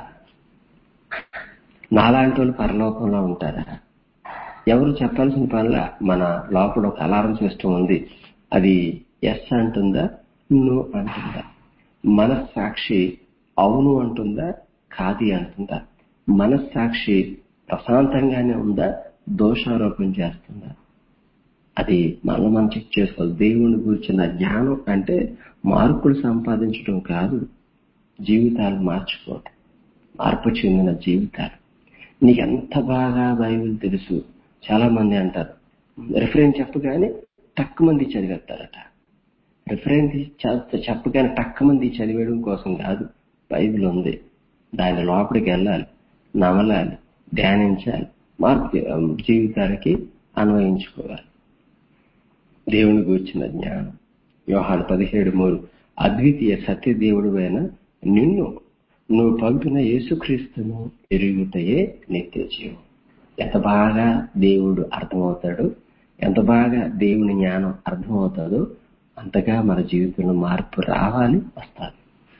నాలాంటి వాళ్ళు పరలోకంలో ఉంటారా ఎవరు చెప్పాల్సిన పనిలా మన లోపల ఒక అలారం సిస్టమ్ ఉంది అది ఎస్ అంటుందా నో అంటుందా మనస్సాక్షి అవును అంటుందా కాది అంటుందా మనస్సాక్షి ప్రశాంతంగానే ఉందా దోషారోపణ చేస్తుందా అది మనం మనం చెక్ చేసుకోవాలి దేవుని గురించిన జ్ఞానం అంటే మార్కులు సంపాదించడం కాదు జీవితాలు మార్చుకోవడం మార్పు చెందిన జీవితాలు నీకు ఎంత బాగా బైబిల్ తెలుసు చాలా మంది అంటారు రిఫరెన్స్ చెప్పగానే తక్కువ మంది చదివేస్తారట రిఫరెన్స్ చెప్పగానే తక్కువ మంది చదివేయడం కోసం కాదు బైబిల్ ఉంది దాని లోపలికి వెళ్ళాలి నమలాలి ధ్యానించాలి మార్పు జీవితానికి అన్వయించుకోవాలి దేవుని గూర్చిన జ్ఞానం వ్యవహార పదిహేడు మూడు అద్వితీయ సత్య దేవుడు అయిన నిన్ను నువ్వు పంపిన యేసుక్రీస్తును ఎరుగుటయే నిత్య జీవం ఎంత బాగా దేవుడు అర్థమవుతాడు ఎంత బాగా దేవుని జ్ఞానం అర్థమవుతాడో అంతగా మన జీవితంలో మార్పు రావాలి వస్తుంది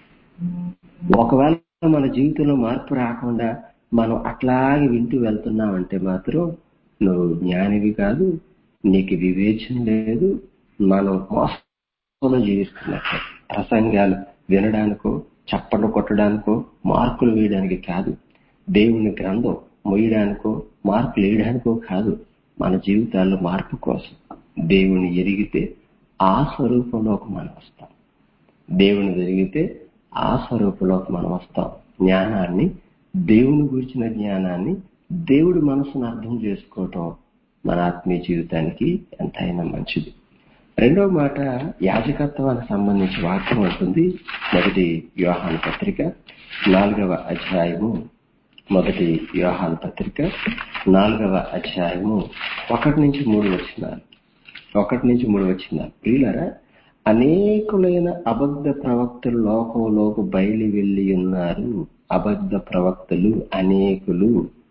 ఒకవేళ మన జీవితంలో మార్పు రాకుండా మనం అట్లాగే వింటూ వెళ్తున్నామంటే మాత్రం నువ్వు జ్ఞానివి కాదు నీకు వివేచన లేదు మనం మోసంలో జీవిస్తున్నట్టు ప్రసంగాలు వినడానికో చప్పట్లు కొట్టడానికో మార్కులు వేయడానికి కాదు దేవుని గ్రంథం మొయ్యడానికో మార్కులు వేయడానికో కాదు మన జీవితాల్లో మార్పు కోసం దేవుని ఎరిగితే ఆ స్వరూపంలోకి మనం వస్తాం దేవుని ఎరిగితే ఆ స్వరూపంలోకి మనం వస్తాం జ్ఞానాన్ని దేవుని గురించిన జ్ఞానాన్ని దేవుడి మనసును అర్థం చేసుకోవటం మన ఆత్మీయ జీవితానికి ఎంతైనా మంచిది రెండవ మాట యాజకత్వానికి సంబంధించి వాక్యం ఉంటుంది మొదటి వ్యూహాన పత్రిక నాలుగవ అధ్యాయము మొదటి వ్యూహాన పత్రిక నాలుగవ అధ్యాయము ఒకటి నుంచి మూడు వచ్చినారు ఒకటి నుంచి మూడు వచ్చినారు ప్రియులరా అనేకులైన అబద్ధ ప్రవక్తలు లోకంలోకి బయలు వెళ్ళి ఉన్నారు అబద్ధ ప్రవక్తలు అనేకులు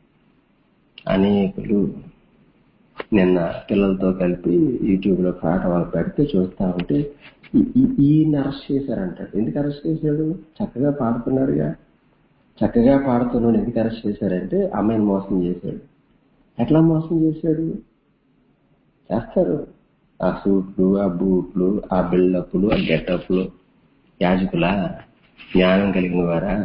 అనేకులు నిన్న పిల్లలతో కలిపి యూట్యూబ్ లో పాట వాళ్ళు పెడితే చూస్తా ఉంటే ఈయన అరెస్ట్ చేశారంటాడు ఎందుకు అరెస్ట్ చేశాడు చక్కగా పాడుతున్నాడుగా చక్కగా పాడుతున్నాడు ఎందుకు అరెస్ట్ చేశారంటే అమ్మాయిని మోసం చేశాడు ఎట్లా మోసం చేశాడు చేస్తారు ఆ సూట్లు ఆ బూట్లు ఆ బిల్డప్లు ఆ గెటప్లు యాజకులా జ్ఞానం కలిగిన వారా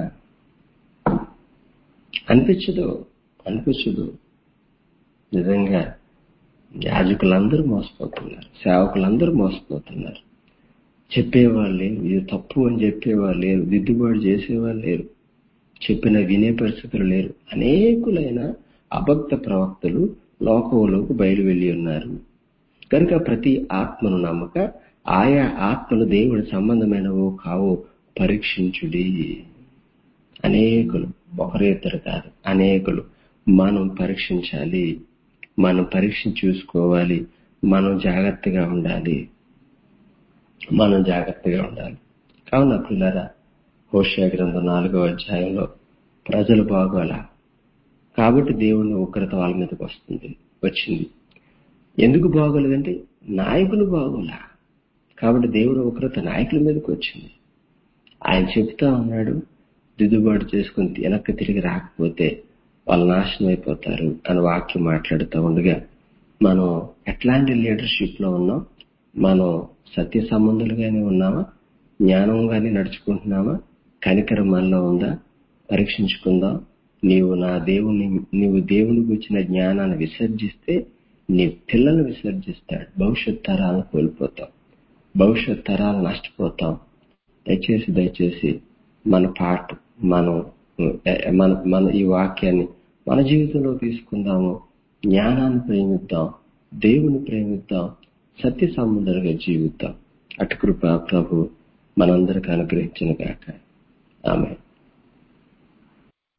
అనిపించదు అనిపించదు నిజంగా యాజకులందరూ మోసపోతున్నారు సేవకులందరూ మోసపోతున్నారు చెప్పేవాళ్ళు లేరు ఇది తప్పు అని చెప్పేవాళ్ళు లేరు దిద్దుబాటు చేసేవాళ్ళు లేరు చెప్పిన వినే పరిస్థితులు లేరు అనేకులైన అబద్ధ ప్రవక్తలు లోకంలోకి బయలు వెళ్ళి ఉన్నారు కనుక ప్రతి ఆత్మను నమ్మక ఆయా ఆత్మలు దేవుడి సంబంధమైనవో కావో పరీక్షించుడి అనేకులు ఒకరు ఇద్దరు కాదు అనేకులు మనం పరీక్షించాలి మనం పరీక్ష చూసుకోవాలి మనం జాగ్రత్తగా ఉండాలి మనం జాగ్రత్తగా ఉండాలి కావున పిల్లరా హోషియా గ్రంథం నాలుగో అధ్యాయంలో ప్రజలు బాగోలా కాబట్టి దేవుని ఉగ్రత వాళ్ళ మీదకి వస్తుంది వచ్చింది ఎందుకు బాగోలేదంటే నాయకులు బాగోలా కాబట్టి దేవుడు ఉగ్రత నాయకుల మీదకి వచ్చింది ఆయన చెప్తా ఉన్నాడు దిద్దుబాటు చేసుకుని వెనక్కి తిరిగి రాకపోతే వాళ్ళు నాశనం అయిపోతారు అని వాక్యం మాట్లాడుతూ ఉండగా మనం ఎట్లాంటి లీడర్షిప్ లో ఉన్నాం మనం సత్య సంబంధులుగానే ఉన్నామా జ్ఞానంగానే నడుచుకుంటున్నామా కనికరం మనలో ఉందా పరీక్షించుకుందాం నీవు నా దేవుని నీవు దేవుని గురించిన జ్ఞానాన్ని విసర్జిస్తే నీ పిల్లల్ని విసర్జిస్తాడు భవిష్యత్ తరాలను కోల్పోతాం భవిష్యత్ తరాలు నష్టపోతాం దయచేసి దయచేసి మన పాట మనం మన మన ఈ వాక్యాన్ని మన జీవితంలో తీసుకుందాము జ్ఞానాన్ని ప్రేమిద్దాం దేవుని ప్రేమిద్దాం సత్య సంబంధాలుగా జీవిద్దాం అటు కృప ప్రభు మనందరికి అనుగ్రహించిన గాక ఆమె